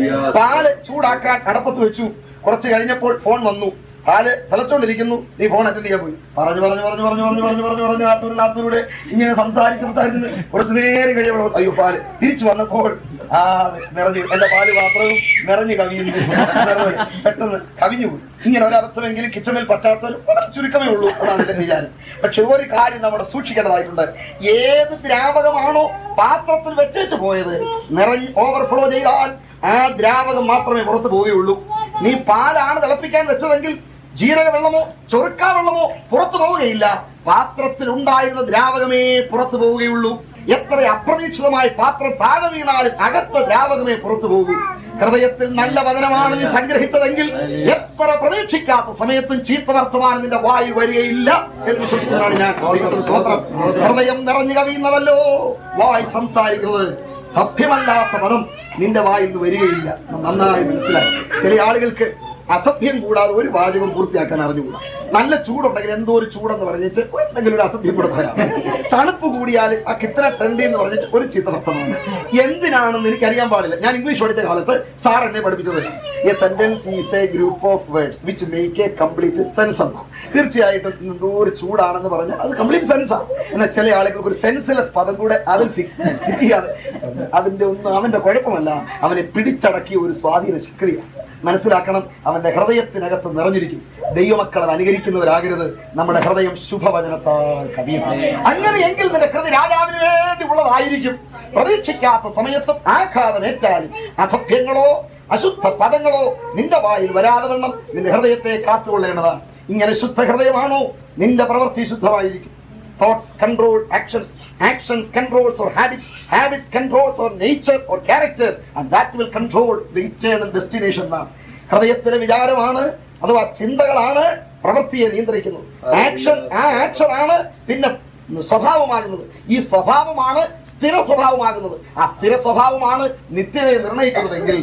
Speaker 1: പാല് ചൂടാക്കാൻ അടപ്പത്ത് വെച്ചു കുറച്ച് കഴിഞ്ഞപ്പോൾ ഫോൺ വന്നു പാല് തിളച്ചോണ്ടിരിക്കുന്നു നീ ഫോൺ അറ്റൻഡ് ചെയ്യാൻ പോയി പറഞ്ഞു പറഞ്ഞു പറഞ്ഞു പറഞ്ഞു പറഞ്ഞു പറഞ്ഞു പറഞ്ഞു പറഞ്ഞു നാത്തൂരിനകത്തൂടെ ഇങ്ങനെ സംസാരിച്ച് സംസാരിച്ച് കുറച്ച് നേരം കഴിയുമ്പോൾ അയ്യോ പാല് തിരിച്ചു വന്നപ്പോൾ ആ നിറഞ്ഞു എന്റെ പാല് പാത്രവും നിറഞ്ഞു കവിയുന്നു നിറഞ്ഞു. പെട്ടെന്ന് കവിഞ്ഞു പോയി ഇങ്ങനെ ഒരബദ്ധമെങ്കിലും കിച്ചണിൽ പറ്റാത്തവർ വളരെ ചുരുക്കമേ ഉള്ളൂ എന്നാണ് എന്റെ വിചാരം പക്ഷെ ഒരു കാര്യം നമ്മൾ സൂക്ഷിക്കേണ്ടതായിട്ടുണ്ട് ഏത് ദ്രാവകമാണോ പാത്രത്തിൽ വെച്ചേച്ച് പോയത് നിറഞ്ഞ് ഓവർഫ്ലോ ചെയ്താൽ ആ ദ്രാവകം മാത്രമേ പുറത്തു പോവുകയുള്ളൂ നീ പാലാണ് തിളപ്പിക്കാൻ വെച്ചതെങ്കിൽ ജീരക വെള്ളമോ ചൊറുക്കാ വെള്ളമോ പുറത്തു പോവുകയില്ല പാത്രത്തിൽ ഉണ്ടായിരുന്ന ദ്രാവകമേ പുറത്തു പോവുകയുള്ളൂ എത്ര അപ്രതീക്ഷിതമായി പാത്രം താഴെ വീണാലും അകത്ത ദ്രാവകമേ പുറത്തു പോകൂ ഹൃദയത്തിൽ നല്ല വചനമാണ് നീ സംഗ്രഹിച്ചതെങ്കിൽ എത്ര പ്രതീക്ഷിക്കാത്ത സമയത്തും ചീത്ത വർത്തമാനം നിന്റെ വായു വരികയില്ല എന്ന് വിശ്വസിക്കുന്നതാണ് ഞാൻ ദൈവത്തിന് സ്തോത്രം ഹൃദയം നിറഞ്ഞു കവിയുന്നതല്ലോ വായ് സംസാരിക്കുന്നത് സഭ്യമല്ലാത്ത പദം നിന്റെ വായിൽ നിന്ന് വരികയില്ല നന്നായി മനസ്സിലായി ചില ആളുകൾക്ക് അസഭ്യം കൂടാതെ ഒരു വാചകം പൂർത്തിയാക്കാൻ അറിഞ്ഞുകൂടാ നല്ല ചൂടുണ്ടെങ്കിൽ എന്തോ ഒരു ചൂടെന്ന് പറഞ്ഞിട്ട് എന്തെങ്കിലും ഒരു അസഭ്യം കൂടെ പറയാം തണുപ്പ് കൂടിയാൽ ആ കിത്തന ട്രെൻഡി എന്ന് പറഞ്ഞിട്ട് ഒരു ചിത്രർത്ഥമാണ് എന്തിനാണെന്ന് എനിക്കറിയാൻ പാടില്ല ഞാൻ ഇംഗ്ലീഷ് പഠിച്ച കാലത്ത് സാർ എന്നെ പഠിപ്പിച്ചത് a sentence is a group of words which make a complete sense എന്നാ തീർച്ചയായിട്ടും എന്തോ ഒരു ചൂടാണെന്ന് പറഞ്ഞാൽ അത് കംപ്ലീറ്റ് സെൻസാ എന്നാൽ ചില ആളുകൾക്ക് ഒരു സെൻസിലെസ് പദം കൂടെ അതിൽ ഫിറ്റ് ചെയ്യാതെ അതിന്റെ ഒന്നും അവന്റെ കുഴപ്പമല്ല അവനെ പിടിച്ചടക്കിയ ഒരു സ്വാധീന ശക്തിയ മനസ്സിലാക്കണം അവന്റെ ഹൃദയത്തിനകത്ത് നിറഞ്ഞിരിക്കും ദൈവമക്കൾ അത് അനുകരിക്കുന്നവരാകരുത് നമ്മുടെ ഹൃദയം ശുഭവചനത്താൽ കവിയും അങ്ങനെയെങ്കിൽ നിന്റെ കൃതി രാജാവിന് വേണ്ടി ഉള്ളതായിരിക്കും പ്രതീക്ഷിക്കാത്ത സമയത്തും ആഘാതമേറ്റാലും അസഭ്യങ്ങളോ അശുദ്ധ പദങ്ങളോ നിന്റെ വായിൽ വരാതെ വണ്ണം നിന്റെ ഹൃദയത്തെ കാത്തുകൊള്ളേണ്ടതാണ് ഇങ്ങനെ ശുദ്ധ ഹൃദയമാണോ നിന്റെ പ്രവൃത്തി ശുദ്ധമായിരിക്കും thoughts control actions actions controls or habits habits controls or nature or character and that will control the eternal destination എന്നാണ് ഹൃദയത്തിലെ വിചാരമാണ് അഥവാ ചിന്തകളാണ് പ്രവൃത്തിയെ നിയന്ത്രിക്കുന്നത് ആക്ഷൻ ആ ആക്ഷൻ ആണ് പിന്നെ സ്വഭാവമാകുന്നത് ഈ സ്വഭാവമാണ് സ്ഥിര സ്വഭാവമാകുന്നത് ആ സ്ഥിര സ്വഭാവമാണ് നിത്യതയെ നിർണയിക്കുന്നതെങ്കിൽ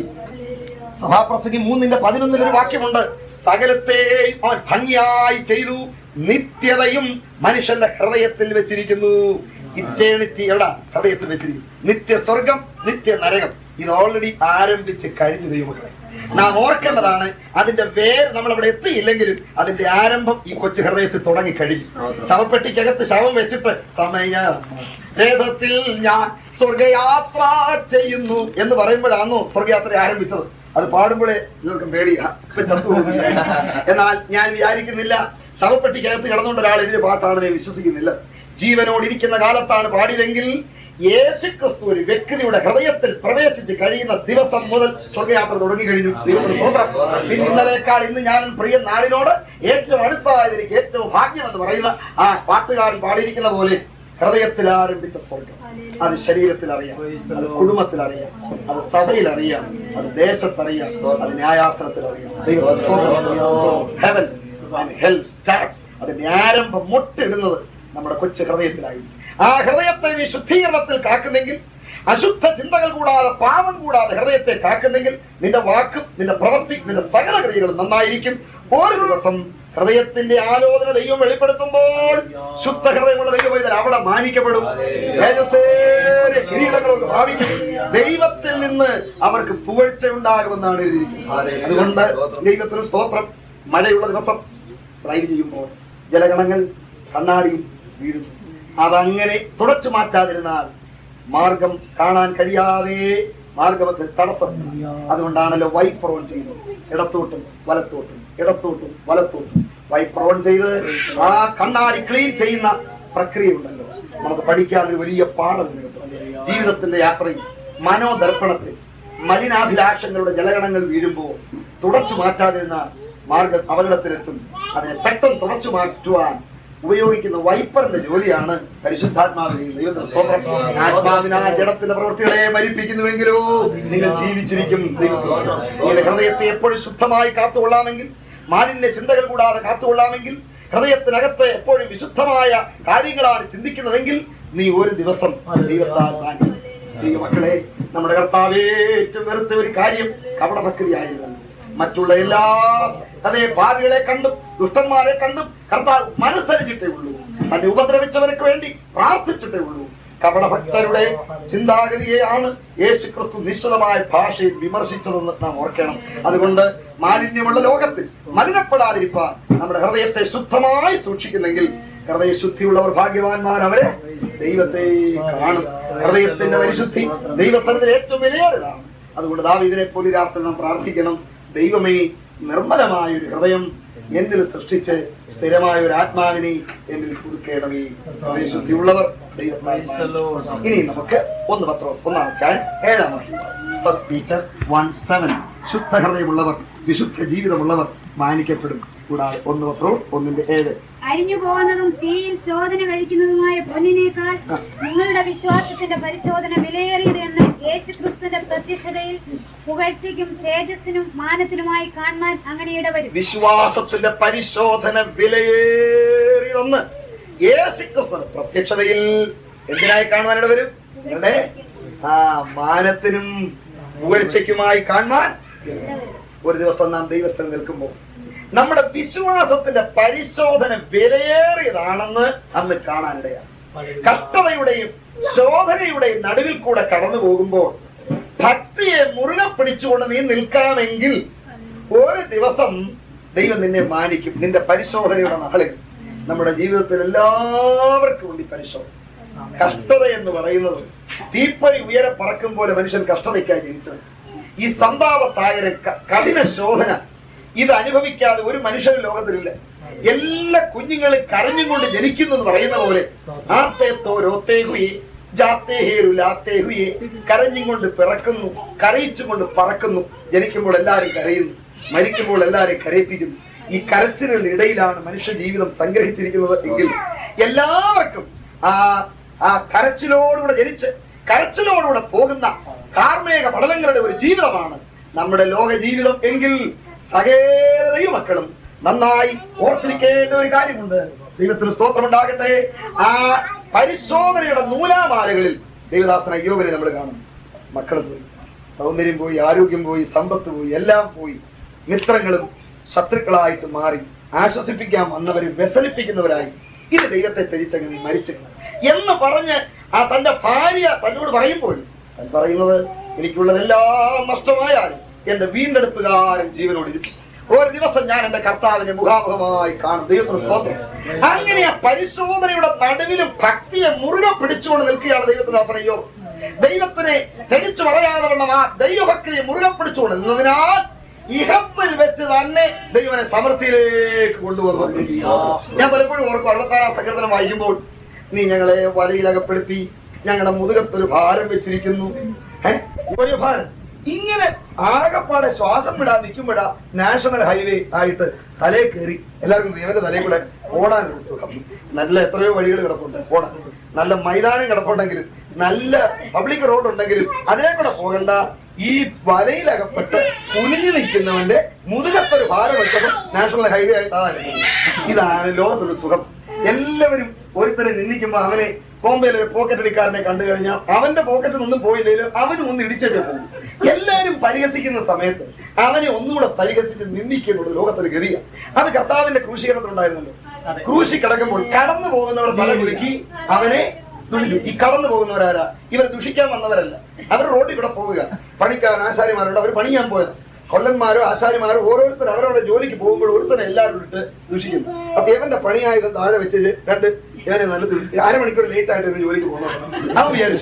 Speaker 1: സഭാപ്രസംഗി മൂന്നിന്റെ പതിനൊന്നിൽ ഒരു വാക്യമുണ്ട് സകലത്തെയും അവൻ ഭംഗിയായി ചെയ്തു നിത്യതയും മനുഷ്യന്റെ ഹൃദയത്തിൽ വെച്ചിരിക്കുന്നു ഇറ്റേണിറ്റി എവിടെ ഹൃദയത്തിൽ വെച്ചിരിക്കുന്നു നിത്യ സ്വർഗം നിത്യ നരകം ഇത് ഓൾറെഡി ആരംഭിച്ച് കഴിഞ്ഞു ദൈവമക്കളെ നാം ഓർക്കേണ്ടതാണ് അതിന്റെ വേര് നമ്മൾ അവിടെ എത്തിയില്ലെങ്കിലും അതിന്റെ ആരംഭം ഈ കൊച്ചു ഹൃദയത്തിൽ തുടങ്ങി കഴിഞ്ഞു ശവപ്പെട്ടിക്കകത്ത് ശവം വെച്ചിട്ട് സമയ രഥത്തിൽ ഞാൻ സ്വർഗയാത്ര ചെയ്യുന്നു എന്ന് പറയുമ്പോഴാണോ സ്വർഗയാത്ര ആരംഭിച്ചത് അത് പാടുമ്പോഴേ നിങ്ങൾക്ക് പേടിയാ ഇപ്പൊ ചത്തുപോകില്ല എന്നാൽ ഞാൻ വിചാരിക്കുന്നില്ല ശവപ്പെട്ടിക്കകത്ത് കിടന്നുകൊണ്ട് ഒരാൾ എഴുതിയ പാട്ടാണ് ഞാൻ വിശ്വസിക്കുന്നില്ല ജീവനോടിരിക്കുന്ന കാലത്താണ് പാടിയതെങ്കിൽ യേശുക്രിസ്തു ഒരു വ്യക്തിയുടെ ഹൃദയത്തിൽ പ്രവേശിച്ച് കഴിയുന്ന ദിവസം മുതൽ സ്വർഗയാത്ര തുടങ്ങി കഴിഞ്ഞു ദൈവത്തിന് സ്തോത്രം പിന്നെ ഇന്നലേക്കാൾ ഇന്ന് ഞാൻ പ്രിയ നാടിനോട് ഏറ്റവും അടുത്തതായത് എനിക്ക് ഏറ്റവും ഭാഗ്യം എന്ന് പറയുന്ന ആ പാട്ടുകാരൻ പാടിയിരിക്കുന്ന പോലെ ഹൃദയത്തിൽ ആരംഭിച്ച സ്വർഗം അത് ശരീരത്തിൽ അറിയാം അത് കുടുംബത്തിൽ അറിയാം അത് സഭയിൽ അറിയാം അത് ദേശത്തറിയാം അത് ന്യായാസനത്തിൽ അറിയാം ദൈവത്തിന് സ്തോത്രം. Heaven and hell starts. അതിന്റെ ആരംഭം മുട്ടിടുന്നത് നമ്മുടെ കൊച്ചു ഹൃദയത്തിലായിരിക്കും ആ ഹൃദയത്തെ നീ ശുദ്ധീകരണത്തിൽ കാക്കുന്നെങ്കിൽ അശുദ്ധ ചിന്തകൾ കൂടാതെ പാപം കൂടാതെ ഹൃദയത്തെ കാക്കുന്നെങ്കിൽ നിന്റെ വാക്കും നിന്റെ പ്രവൃത്തി നിന്റെ സകല ക്രിയകളും നന്നായിരിക്കും ഒരു ദിവസം ഹൃദയത്തിന്റെ ആലോചന ദൈവം വെളിപ്പെടുത്തുമ്പോൾ ശുദ്ധ ഹൃദയമുള്ള ദൈവം അവിടെ മാനിക്കപ്പെടും തേജസ്സേറിയ കിരീടങ്ങളൊക്കെ ഭാവിക്കും ദൈവത്തിൽ നിന്ന് അവർക്ക് പുകഴ്ച ഉണ്ടാകുമെന്നാണ് എഴുതിയിരിക്കുന്നത് അതുകൊണ്ട് ദൈവത്തിന് സ്തോത്രം മഴയുള്ള ദിവസം ഡ്രൈവ് ചെയ്യുമ്പോൾ ജലഗണങ്ങൾ കണ്ണാടിയിൽ വീഴുന്നു അതങ്ങനെ തുടച്ചു മാറ്റാതിരുന്നാൽ മാർഗം കാണാൻ കഴിയാതെ മാർഗമത്തിൽ തടസ്സം അതുകൊണ്ടാണല്ലോ വൈപ്പ് റോൺ ചെയ്യുന്നത് ഇടത്തോട്ടും വലത്തോട്ടും ഇടത്തോട്ടും വലത്തോട്ടും വൈപ്പ് റോൺ ചെയ്ത് ആ കണ്ണാടി ക്ലീൻ ചെയ്യുന്ന പ്രക്രിയ ഉണ്ടല്ലോ നമുക്ക് പഠിക്കാൻ ഒരു വലിയ പാഠം കിട്ടും ജീവിതത്തിന്റെ യാത്രയിൽ മനോദർപ്പണത്തിൽ മലിനാഭിലാഷങ്ങളുടെ ജലഗണങ്ങൾ വീഴുമ്പോൾ തുടച്ചു മാറ്റാതിരുന്ന മാർഗ അപകടത്തിലെത്തും അതിനെ പെട്ടെന്ന് തുടച്ചു മാറ്റുവാൻ ഉപയോഗിക്കുന്ന വൈപ്പറിന്റെ ജോലിയാണ് പരിശുദ്ധാത്മാവിനെ ദൈവത്തിന്റെ സ്തോത്രം ആത്മാവിനാ ജഡത്തിന്റെ പ്രവൃത്തികളെ മരിപ്പിക്കുന്നുവെങ്കിലോ നിങ്ങൾ ജീവിച്ചിരിക്കും ദൈവത്തിന്റെ സ്തോത്രം. നിങ്ങളുടെ ഹൃദയത്തെ എപ്പോഴും ശുദ്ധമായി കാത്തുകൊള്ളാമെങ്കിൽ മാലിന്യ ചിന്തകൾ കൂടാതെ കാത്തുകൊള്ളാമെങ്കിൽ ഹൃദയത്തിനകത്ത് എപ്പോഴും വിശുദ്ധമായ കാര്യങ്ങളാണ് ചിന്തിക്കുന്നതെങ്കിൽ നീ ഒരു ദിവസം ദൈവത്താൽ മാറ്റി ദൈവമക്കളെ നമ്മുടെ കർത്താവേ ഏറ്റവും വെറുത്ത ഒരു കാര്യം കപടഭക്തിയായിരുന്നു മറ്റുള്ള എല്ലാ അതേ ഭാവികളെ കണ്ടും ദുഷ്ടന്മാരെ കണ്ടും കർത്താവ് മനസ്സരിച്ചിട്ടേ ഉള്ളൂ തന്നെ ഉപദ്രവിച്ചവർക്ക് വേണ്ടി പ്രാർത്ഥിച്ചിട്ടേ ഉള്ളൂ കപടഭക്തരുടെ ചിന്താഗതിയെയാണ് യേശു ക്രിസ്തു നിശ്ചിതമായ ഭാഷയിൽ വിമർശിച്ചതെന്ന് നാം ഓർക്കണം അതുകൊണ്ട് മാലിന്യമുള്ള ലോകത്തിൽ മലിനപ്പെടാതിരിക്കാൻ നമ്മുടെ ഹൃദയത്തെ ശുദ്ധമായി സൂക്ഷിക്കുന്നെങ്കിൽ ഹൃദയശുദ്ധിയുള്ളവർ ഭാഗ്യവാന്മാർ അവരെ ദൈവത്തെ കാണും ഹൃദയത്തിന്റെ പരിശുദ്ധി ദൈവസ്ഥലത്തിൽ ഏറ്റവും വിലയേറിയതാണ് അതുകൊണ്ട് ദാവീദിനെ പോലെ രാത്രി നാം പ്രാർത്ഥിക്കണം ദൈവമേ നിർമ്മലമായ ഒരു ഹൃദയം എന്നിൽ സൃഷ്ടിച്ച് സ്ഥിരമായ ഒരു ആത്മാവിനെ എന്നിൽ കൊടുക്കേണമേ ഹൃദയശുദ്ധിയുള്ളവർ ദൈവത്താൽ മാറും. ഇനി നമുക്ക് ഒന്ന് പത്രോസ് ഒന്നാം അധ്യായം ഏഴാം വാക്യം ഫസ്റ്റ് പീറ്റർ വൺ സെവൻ ശുദ്ധ ഹൃദയമുള്ളവർ വിശുദ്ധ ജീവിതമുള്ളവർ മാനിക്കപ്പെടും കൂടാതെ ഒന്ന് പത്രോസ് ഒന്നിന്റെ ഏഴ്
Speaker 3: അഴിഞ്ഞു പോകുന്നതും തീയിൽ ശോധന കഴിക്കുന്നതുമായ പൊന്നിനേക്കാൾ നിങ്ങളുടെ വിശ്വാസത്തിന്റെ പരിശോധന വിലയേറിയത് എന്ന് യേശുക്രിസ്തുവിന്റെ പ്രത്യക്ഷതയിൽ പുകഴ്ചയ്ക്കും തേജസ്സിനും മാനത്തിനുമായി കാണാൻ അങ്ങനെ ഇടവരും
Speaker 1: വിശ്വാസത്തിന്റെ പരിശോധന വിലയേറിയതൊന്ന് യേശുക്രിസ്തു പ്രത്യക്ഷതയിൽ എന്തിനായി കാണുവാനിട വരും നിങ്ങളുടെ ആ മാനത്തിനും പുകഴ്ചയ്ക്കുമായി കാണുവാൻ ഒരു ദിവസം നാം ദൈവസ്ഥലം നിൽക്കുമ്പോൾ നമ്മുടെ വിശ്വാസത്തിന്റെ പരിശോധന വിലയേറിയതാണെന്ന് അന്ന് കാണാനിടയാണ് കഷ്ടതയുടെയും ശോധനയുടെയും നടുവിൽ കൂടെ കടന്നു പോകുമ്പോൾ ഭക്തിയെ മുറുകെ പിടിച്ചുകൊണ്ട് നീ നിൽക്കാമെങ്കിൽ ഒരു ദിവസം ദൈവം നിന്നെ മാനിക്കും നിന്റെ പരിശോധനയുടെ നാളിൽ നമ്മുടെ ജീവിതത്തിൽ എല്ലാവർക്കും ഉണ്ട് ഈ പരിശോധന കഷ്ടത എന്ന് പറയുന്നത് തീപ്പരി ഉയരെ പറക്കും പോലെ മനുഷ്യൻ കഷ്ടതയ്ക്കായി ജനിച്ചത് ഈ സന്താപ സാഗര ക- കഠിന ശോധന ഇത് അനുഭവിക്കാതെ ഒരു മനുഷ്യൻ ലോകത്തിലില്ല എല്ലാ കുഞ്ഞുങ്ങളും കരഞ്ഞുകൊണ്ട് ജനിക്കുന്നു എന്ന് പറയുന്ന പോലെ ആത്തേത്തോ രോത്തേഹുയെ ജാത്തേഹേരു ലാത്തേഹുയെ കരഞ്ഞും കൊണ്ട് പിറക്കുന്നു കരയിച്ചും കൊണ്ട് പറക്കുന്നു ജനിക്കുമ്പോൾ എല്ലാവരും കരയുന്നു മരിക്കുമ്പോൾ എല്ലാവരെയും കരയിപ്പിക്കുന്നു ഈ കരച്ചിലുകളുടെ ഇടയിലാണ് മനുഷ്യ ജീവിതം സംഗ്രഹിച്ചിരിക്കുന്നത് എങ്കിൽ എല്ലാവർക്കും ആ ആ കരച്ചിലോടുകൂടെ ജനിച്ച് കരച്ചിലോടുകൂടെ പോകുന്ന കാർമേക പടലങ്ങളുടെ ഒരു ജീവിതമാണ് നമ്മുടെ ലോക ജീവിതം എങ്കിൽ സകല ദൈവമക്കളും നന്നായി ഓർത്തിരിക്കേണ്ട ഒരു കാര്യമുണ്ട് ദൈവത്തിന് സ്തോത്രമുണ്ടാകട്ടെ ആ പരിശോധനയുടെ നൂലാമാലകളിൽ ദൈവദാസന അയ്യോബനെ നമ്മൾ കാണും മക്കൾ പോയി സൗന്ദര്യം പോയി ആരോഗ്യം പോയി സമ്പത്ത് പോയി എല്ലാം പോയി മിത്രങ്ങളും ശത്രുക്കളായിട്ട് മാറി ആശ്വസിപ്പിക്കാൻ വന്നവരെ വ്യസനിപ്പിക്കുന്നവരായി ഇത് ദൈവത്തെ ത്യജിച്ചങ്ങ് നീ മരിച്ചു എന്ന് പറഞ്ഞ് ആ തന്റെ ഭാര്യ തന്നോട് പറയുമ്പോൾ താൻ പറയുന്നത് എനിക്കുള്ളതെല്ലാം നഷ്ടമായാലും എന്റെ വീണ്ടെടുപ്പുകാരൻ ജീവനോട് ഇരിക്കും ഒരു ദിവസം ഞാൻ എന്റെ കർത്താവിനെ മുഖാമുഖമായി കാണും ദൈവത്തിന് സ്തോത്രം അങ്ങനെ ആ പരിശോധനയുടെ നടുവിലും ഭക്തിയെ മുറുകെ പിടിച്ചുകൊണ്ട് നിൽക്കുകയാണ് ദൈവത്തിന് പറയോ ദൈവത്തിനെ ധരിച്ചു പറയാതെ വണ്ണം ആ ദൈവഭക്തിയെ മുറുകെ പിടിച്ചുകൊണ്ട് നിന്നതിനാൽ ഇഹത്തിൽ വെച്ച് തന്നെ ദൈവനെ സമൃദ്ധിയിലേക്ക് കൊണ്ടുവന്നു ഞാൻ പലപ്പോഴും ഓർക്കും അറുപത്താറാം സങ്കീർത്തനം വായിക്കുമ്പോൾ നീ ഞങ്ങളെ വലയിലകപ്പെടുത്തി ഞങ്ങളുടെ മുതുകത്തൊരു ഭാരം വെച്ചിരിക്കുന്നു ഏ? ഒരു ഭാരം ഇങ്ങനെ ആകപ്പാടെ ശ്വാസം വിടാൻ നിൽക്കുമ്പോഴാ നാഷണൽ ഹൈവേ ആയിട്ട് തലേ കയറി എല്ലാവർക്കും ദൈവന്റെ തലയിൽ കൂടെ ഓടാനൊരു സുഖം നല്ല എത്രയോ വഴികൾ കിടപ്പുണ്ട് ഓടാൻ നല്ല മൈതാനം കിടപ്പുണ്ടെങ്കിലും നല്ല പബ്ലിക് റോഡ് ഉണ്ടെങ്കിലും അതേ കൂടെ പോകണ്ട ഈ വലയിലകപ്പെട്ട് കുനിഞ്ഞു നിൽക്കുന്നവന്റെ മുതുകത്തൊരു ഭാരം വെച്ചപ്പോൾ നാഷണൽ ഹൈവേ ആയിട്ട് അതാണ് ഇതാണ് ലോകത്തൊരു സുഖം എല്ലാവരും ഒരുത്തരെ നിന്ദിക്കുമ്പോ അവനെ ബോംബെയിലെ ഒരു പോക്കറ്റ് അടിക്കാരനെ കണ്ടു കഴിഞ്ഞാൽ അവന്റെ പോക്കറ്റിൽ ഒന്നും പോയില്ലെങ്കിലും അവനും ഒന്ന് ഇടിച്ചേ പോകും എല്ലാവരും പരിഹസിക്കുന്ന സമയത്ത് അവനെ ഒന്നുകൂടെ പരിഹസിച്ച് നിന്ദിക്കുന്നുണ്ട് ലോകത്തിന് ഗതിയ അത് കർത്താവിന്റെ ക്രൂശീകരണത്തിലുണ്ടായിരുന്നല്ലോ ക്രൂശി കിടക്കുമ്പോൾ കടന്നു പോകുന്നവർ തല കുലുക്കി അവനെ ദുഷിച്ചു ഈ കടന്നു പോകുന്നവരാരാ ഇവർ ദുഷിക്കാൻ വന്നവരല്ല അവർ റോഡിൽ കൂടെ പോവുക പണിക്കാൻ ആശാരിമാരുണ്ട് അവർ പണിയാൻ പോയത് കൊല്ലന്മാരോ ആശാരിമാരോ ഓരോരുത്തർ അവരവരുടെ ജോലിക്ക് പോകുമ്പോൾ ഒരുത്തനെ എല്ലാവരും ഇട്ട് ദുഷിക്കുന്നു അപ്പൊ ഇവന്റെ പണിയായത് താഴെ വെച്ച് രണ്ട് ഇവനെ നല്ല ദുഷി- അരമണിക്കൂർ ലേറ്റ് ആയിട്ട് ഇന്ന് ജോലിക്ക് പോകുന്നു അവൻ വിചാരിച്ചു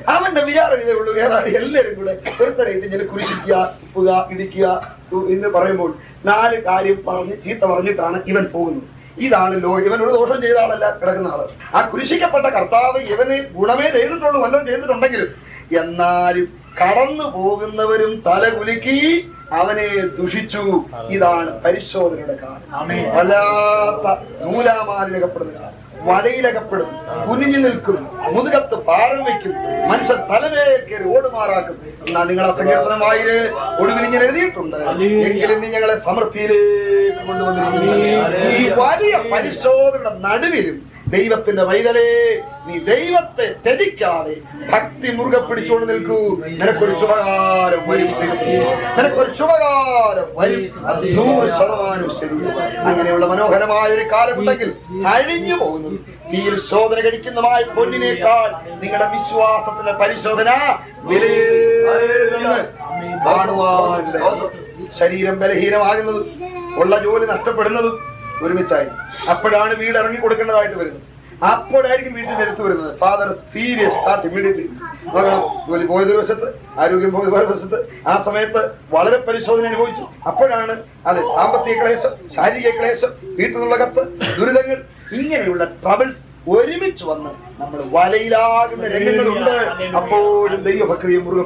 Speaker 1: അവന്റെ വിചാരം ഇതേ ഉള്ളൂ ഏതായാലും എല്ലാവരും കൂടെ ഒരുത്തരായിട്ട് ഇങ്ങനെ കുരിശിക്കുക ഉപ്പുക ഇടിക്കുക ഉ- എന്ന് പറയുമ്പോൾ നാല് കാര്യം പറഞ്ഞ് ചീത്ത പറഞ്ഞിട്ടാണ് ഇവൻ പോകുന്നത് ഇതാണ് ലോ ഇവനോട് ദോഷം ചെയ്ത ആളല്ല കിടക്കുന്ന ആള് ആ കുരിശിക്കപ്പെട്ട കർത്താവ് ഇവന് ഗുണമേ ചെയ്തിട്ടുള്ളൂ വല്ലതും ചെയ്തിട്ടുണ്ടെങ്കിലും എന്നാലും കടന്നു പോകുന്നവരും തല കുലുക്കി അവനെ ദുഷിച്ചു ഇതാണ് പരിശോധനയുടെ കാലം വല്ലാത്ത നൂലാമാലിലകപ്പെടുന്ന കാലം വലയിലകപ്പെടുന്നു കുനിഞ്ഞു നിൽക്കുന്നു മുതുകത്ത് ഭാരം വയ്ക്കുന്നു മനുഷ്യൻ തലമേൽ കയറി ഓടുമാറാക്കും എന്നാ നിങ്ങൾ അസങ്കീർത്തനമായിര് ഒടുവിൽ ഇങ്ങനെ എഴുതിയിട്ടുണ്ട് എങ്കിലും നീ ഞങ്ങളെ സമൃദ്ധിയിലേക്ക് കൊണ്ടുവന്നിരിക്കുന്നു ഈ വലിയ പരിശോധനയുടെ നടുവിലും ദൈവത്തിന്റെ വൈതലേ നീ ദൈവത്തെ ത്യജിക്കാതെ ഭക്തി മുറുകെ പിടിച്ചുകൊണ്ട് നിൽക്കൂ നിനക്കൊരു ശുഭകാലം വരും നിനക്കൊരു ശുഭകാലം വരും അത് നൂറ് ശതമാനം ശരി അങ്ങനെയുള്ള മനോഹരമായ ഒരു കാലമുണ്ടെങ്കിൽ അഴിഞ്ഞു പോകുന്നത് തീയിൽ ശോധന കഴിക്കുന്നതുമായ പൊന്നിനേക്കാൾ നിങ്ങളുടെ വിശ്വാസത്തിന്റെ പരിശോധന വിലയേറുന്നത് കാണുവാനിടയായി. ശരീരം ബലഹീനമാകുന്നതും ഉള്ള ജോലി നഷ്ടപ്പെടുന്നതും ഒരുമിച്ചായി അപ്പോഴാണ് വീട് ഇറങ്ങി കൊടുക്കേണ്ടതായിട്ട് വരുന്നത് അപ്പോഴായിരിക്കും വീട്ടിൽ നിന്ന് എടുത്തു വരുന്നത് ഫാദർ സീരിയസ് സ്റ്റാർട്ട് ഇമ്മീഡിയറ്റ്ലി നോക്കണം ജോലി പോയതൊരു വശത്ത് ആരോഗ്യം പോയത് വേറെ വശത്ത് ആ സമയത്ത് വളരെ പരിശോധന അനുഭവിച്ചു അപ്പോഴാണ് അതെ സാമ്പത്തിക ക്ലേശം ശാരീരിക ക്ലേശം വീട്ടിൽ നിന്നുള്ള കത്ത് ദുരിതങ്ങൾ ഇങ്ങനെയുള്ള ട്രബിൾസ് ഒരുമിച്ച് വന്ന് നമ്മൾ വലയിലാകുന്ന രംഗങ്ങളുണ്ട് അപ്പോഴും ദൈവഭക്തിയെ മുറുകെ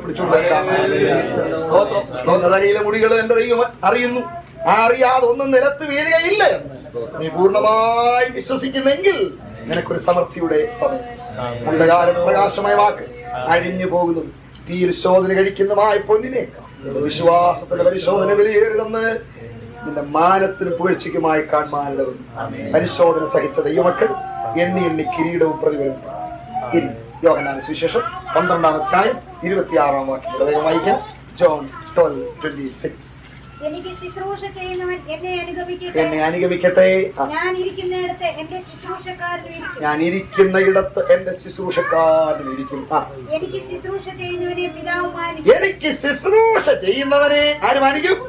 Speaker 1: പിടിച്ചുകൊണ്ട് തലയിലെ മുടികൾ എന്റെ ദൈവം അറിയുന്നു ആ അറിയാതെ ഒന്നും നിലത്ത് വീഴുകയില്ല എന്ന് നീ പൂർണ്ണമായി വിശ്വസിക്കുന്നെങ്കിൽ നിനക്കൊരു സമൃദ്ധിയുടെ സമയം അന്ധകാരം പ്രകാശമായ വാക്ക് അഴിഞ്ഞു പോകുന്നത് തീയിൽ ശോധന കഴിക്കുന്നതുമായ പൊന്നിനെ വിശ്വാസത്തിന്റെ പരിശോധന വിലയേറുതെന്ന് നിന്റെ മാനത്തിന് പുകഴ്ചയ്ക്കുമായി കാണുവാനുള്ളവൻ പരിശോധന സഹിച്ച ദൈവമക്കൾ എണ്ണി എണ്ണി കിരീടവും പ്രതിഫലം ഇനി യോഹനാന സുവിശേഷം പന്ത്രണ്ടാം അധ്യായം ഇരുപത്തിയാറാം വാക്യം വേഗം വായിക്കാം ജോൺ ട്വൽവ് ട്വന്റി സിക്സ്
Speaker 3: എനിക്ക് ശുശ്രൂഷ ചെയ്യുന്നവൻ എന്നെ അനുഗമിക്കട്ടെ
Speaker 1: എന്നെ അനുഗമിക്കട്ടെ ആ,
Speaker 3: ഞാൻ ഇരിക്കുന്നിടത്ത് എന്റെ ശുശ്രൂഷക്കാരനും ഇരിക്കും
Speaker 1: ഞാൻ ഇരിക്കുന്ന ഇടത്ത് എന്റെ ശുശ്രൂഷക്കാരനും ഇരിക്കും ആ
Speaker 3: എനിക്ക് ശുശ്രൂഷ ചെയ്യുന്നവനെ പിതാവ് മാനിക്കും
Speaker 1: എനിക്ക് ശുശ്രൂഷ ചെയ്യുന്നവനെ ആര് മാനിക്കും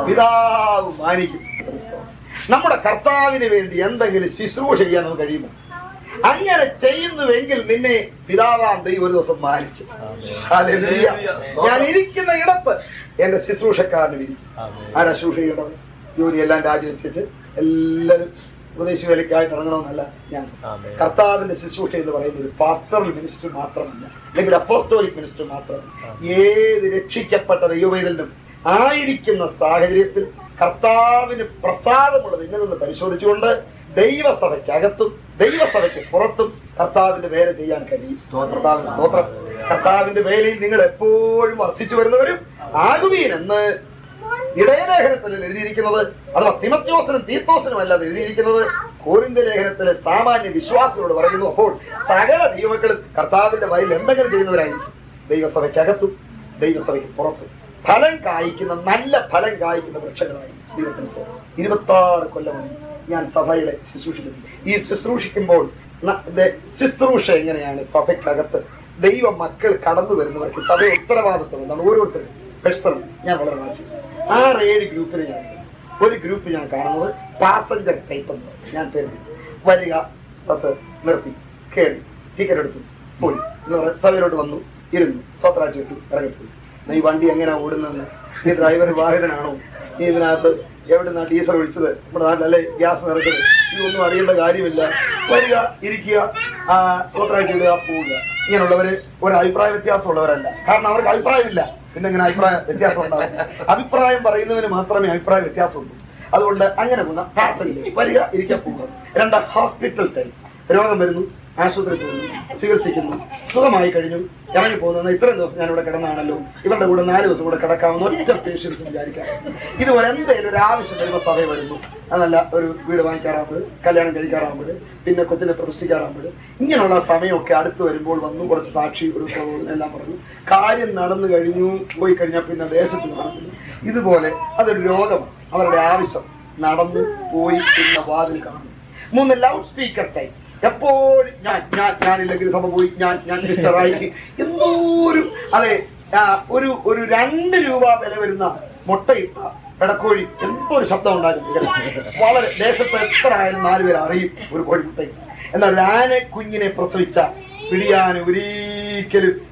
Speaker 1: പിതാവ് മാനിക്കും നമ്മുടെ കർത്താവിന് വേണ്ടി എന്തെങ്കിലും ശുശ്രൂഷ ചെയ്യാൻ നമുക്ക് കഴിയുമോ അങ്ങനെ ചെയ്യുന്നുവെങ്കിൽ നിന്നെ പിതാവാം ദൈവം ഒരു ദിവസം മാനിക്കും ഹല്ലേലൂയ. ഞാൻ ഇരിക്കുന്ന ഇടത്ത് എന്റെ ശുശ്രൂഷക്കാരനും ഇരിക്കും ആരാ ശുശ്രൂഷ ചെയ്യേണ്ടത് ജോലിയെല്ലാം രാജിവെച്ചിട്ട് എല്ലാവരും ഉപദേശ വേലയ്ക്കായിട്ട് ഇറങ്ങണമെന്നല്ല ഞാൻ കർത്താവിന്റെ ശുശ്രൂഷ എന്ന് പറയുന്നത് ഒരു പാസ്റ്ററൽ മിനിസ്റ്റർ മാത്രമല്ല അല്ലെങ്കിൽ അപ്പോസ്റ്റോലിക് മിനിസ്റ്റർ മാത്രമല്ല ഏത് രക്ഷിക്കപ്പെട്ട ദൈവവേദലിനും ആയിരിക്കുന്ന സാഹചര്യത്തിൽ കർത്താവിന് പ്രസാദമുള്ളത് ഇങ്ങനെ നിന്ന് പരിശോധിച്ചുകൊണ്ട് ദൈവസഭയ്ക്കകത്തും ദൈവസഭയ്ക്ക് പുറത്തും കർത്താവിന്റെ വേല ചെയ്യാൻ കഴിയും കർത്താവിന് സ്തോത്രം കർത്താവിന്റെ വേലയിൽ നിങ്ങൾ എപ്പോഴും വർദ്ധിച്ചു വരുന്നവരും ആകുവീൻ എന്ന് ഇടയലേഖനത്തിൽ എഴുതിയിരിക്കുന്നത് അഥവാ തിമത്യോസിനും തീത്തോസിനും അല്ലാതെ എഴുതിയിരിക്കുന്നത് കോരിന്ത ലേഖനത്തിലെ സാമാന്യ വിശ്വാസികളോട് പറയുന്നു അപ്പോൾ സകല ദൈവമക്കളും കർത്താവിന്റെ വയലിൽ എന്തെങ്കിലും ചെയ്യുന്നവരായിരിക്കും ദൈവസഭയ്ക്കകത്തും ദൈവസഭയ്ക്ക് പുറത്തും ഫലം കായ്ക്കുന്ന നല്ല ഫലം കായ്ക്കുന്ന വൃക്ഷങ്ങളായി ദൈവത്തിന് സ്തോത്രം ഇരുപത്തി ആറ് കൊല്ലമായി ഞാൻ സഭയുടെ ശുശ്രൂഷിക്കുന്നു ഈ ശുശ്രൂഷിക്കുമ്പോൾ ന- ഇത് ശുശ്രൂഷ എങ്ങനെയാണ് സഭയ്ക്കകത്ത് ദൈവ മക്കൾ കടന്നു വരുന്നവർക്ക് സഭ ഉത്തരവാദിത്വം എന്താണ് ഓരോരുത്തരും പേഴ്സണൽ ഞാൻ വളരെ വായിച്ചു ആറ് ഏഴ് ഗ്രൂപ്പിനെ ഞാൻ കണ്ടു. ഒരു ഗ്രൂപ്പ് ഞാൻ കാണുന്നത് പാസഞ്ചർ ടൈപ്പ് എന്ന് പറയും. ഞാൻ പേര് വരിക ബസ് നിർത്തി കയറി ടിക്കറ്റ് എടുത്തു പോയി എന്ന് പറഞ്ഞ സഭയിലോട്ട് വന്നു ഇരുന്നു സ്വത്രാഴ്ച ഇട്ടു ഇറങ്ങിപ്പോയി എന്നാ ഈ വണ്ടി എങ്ങനെയാ ഓടുന്നതെന്ന് ഈ ഡ്രൈവർ വാഹിതനാണോ നീ ഇതിനകത്ത് എവിടുന്നാ ഡീസൽ ഒഴിച്ചത് നമ്മുടെ നാട്ടിലല്ലേ ഗ്യാസ് നിറച്ചത് ഇതൊന്നും അറിയേണ്ട കാര്യമില്ല വരിക ഇരിക്കുക ആ സ്വത്രാഴ്ച ഇടുക പോവുക ഇങ്ങനെയുള്ളവര് ഒരു അഭിപ്രായ വ്യത്യാസമുള്ളവരല്ല കാരണം അവർക്ക് അഭിപ്രായമില്ല പിന്നെ എങ്ങനെ അഭിപ്രായ വ്യത്യാസം ഉണ്ടാവും അഭിപ്രായം പറയുന്നതിന് മാത്രമേ അഭിപ്രായ വ്യത്യാസമുള്ളൂ അതുകൊണ്ട് അങ്ങനെ പോകുന്ന പാർസലിൽ വരിക ഇരിക്കാൻ പോകുക രണ്ട് ഹോസ്പിറ്റൽ ടൈം രോഗം വരുന്നു ആശുപത്രി പോകുന്നു ചികിത്സിക്കുന്നു സുഖമായി കഴിഞ്ഞു ഇറങ്ങി പോകുന്ന ഇത്രയും ദിവസം ഞാൻ ഇവിടെ കിടന്നാണല്ലോ ഇവരുടെ കൂടെ നാല് ദിവസം കൂടെ കിടക്കാമെന്ന് ഒറ്റ പേഷ്യൻസ് വിചാരിക്കാം ഇതുപോലെ എന്തെങ്കിലും ഒരു ആവശ്യം വരുമ്പോൾ സഭയിൽ വരുന്നു അതല്ല ഒരു വീട് വാങ്ങിക്കാറാകുമ്പോൾ കല്യാണം കഴിക്കാറാകുമ്പോൾ പിന്നെ കൊച്ചിനെ പ്രതിഷ്ഠിക്കാറാകുമ്പോൾ ഇങ്ങനെയുള്ള സമയമൊക്കെ അടുത്ത് വരുമ്പോൾ വന്നു കുറച്ച് സാക്ഷി ഒരു പ്രബോധനം എല്ലാം പറഞ്ഞു കാര്യം നടന്നു കഴിഞ്ഞു പോയി കഴിഞ്ഞാൽ പിന്നെ ദേശത്ത് നടക്കുന്നു ഇതുപോലെ അതൊരു രോഗം അവരുടെ ആവശ്യം നടന്നു പോയി പിന്നെ വാതിൽ കാണുന്നു മൂന്ന് ലൗഡ് സ്പീക്കർ ടൈം എപ്പോഴും ഞാൻ ഞാൻ ഞാനില്ലെങ്കിൽ സഭ പോയി ഞാൻ ഞാൻ മിസ്റ്ററായി എന്തോരു അതെ ആ, ഒരു ഒരു രണ്ട് രൂപ വില വരുന്ന മുട്ടയിട്ട പെടക്കോഴി എന്തോ ഒരു ശബ്ദം ഉണ്ടാക്കുന്നു വളരെ ദേശത്ത് എത്ര ആയാലും നാലുപേർ അറിയും ഒരു കോഴിമുട്ടയിൽ എന്നാൽ ഒരു ആന കുഞ്ഞിനെ പ്രസവിച്ച പിടിയാന് ഒരിക്കലും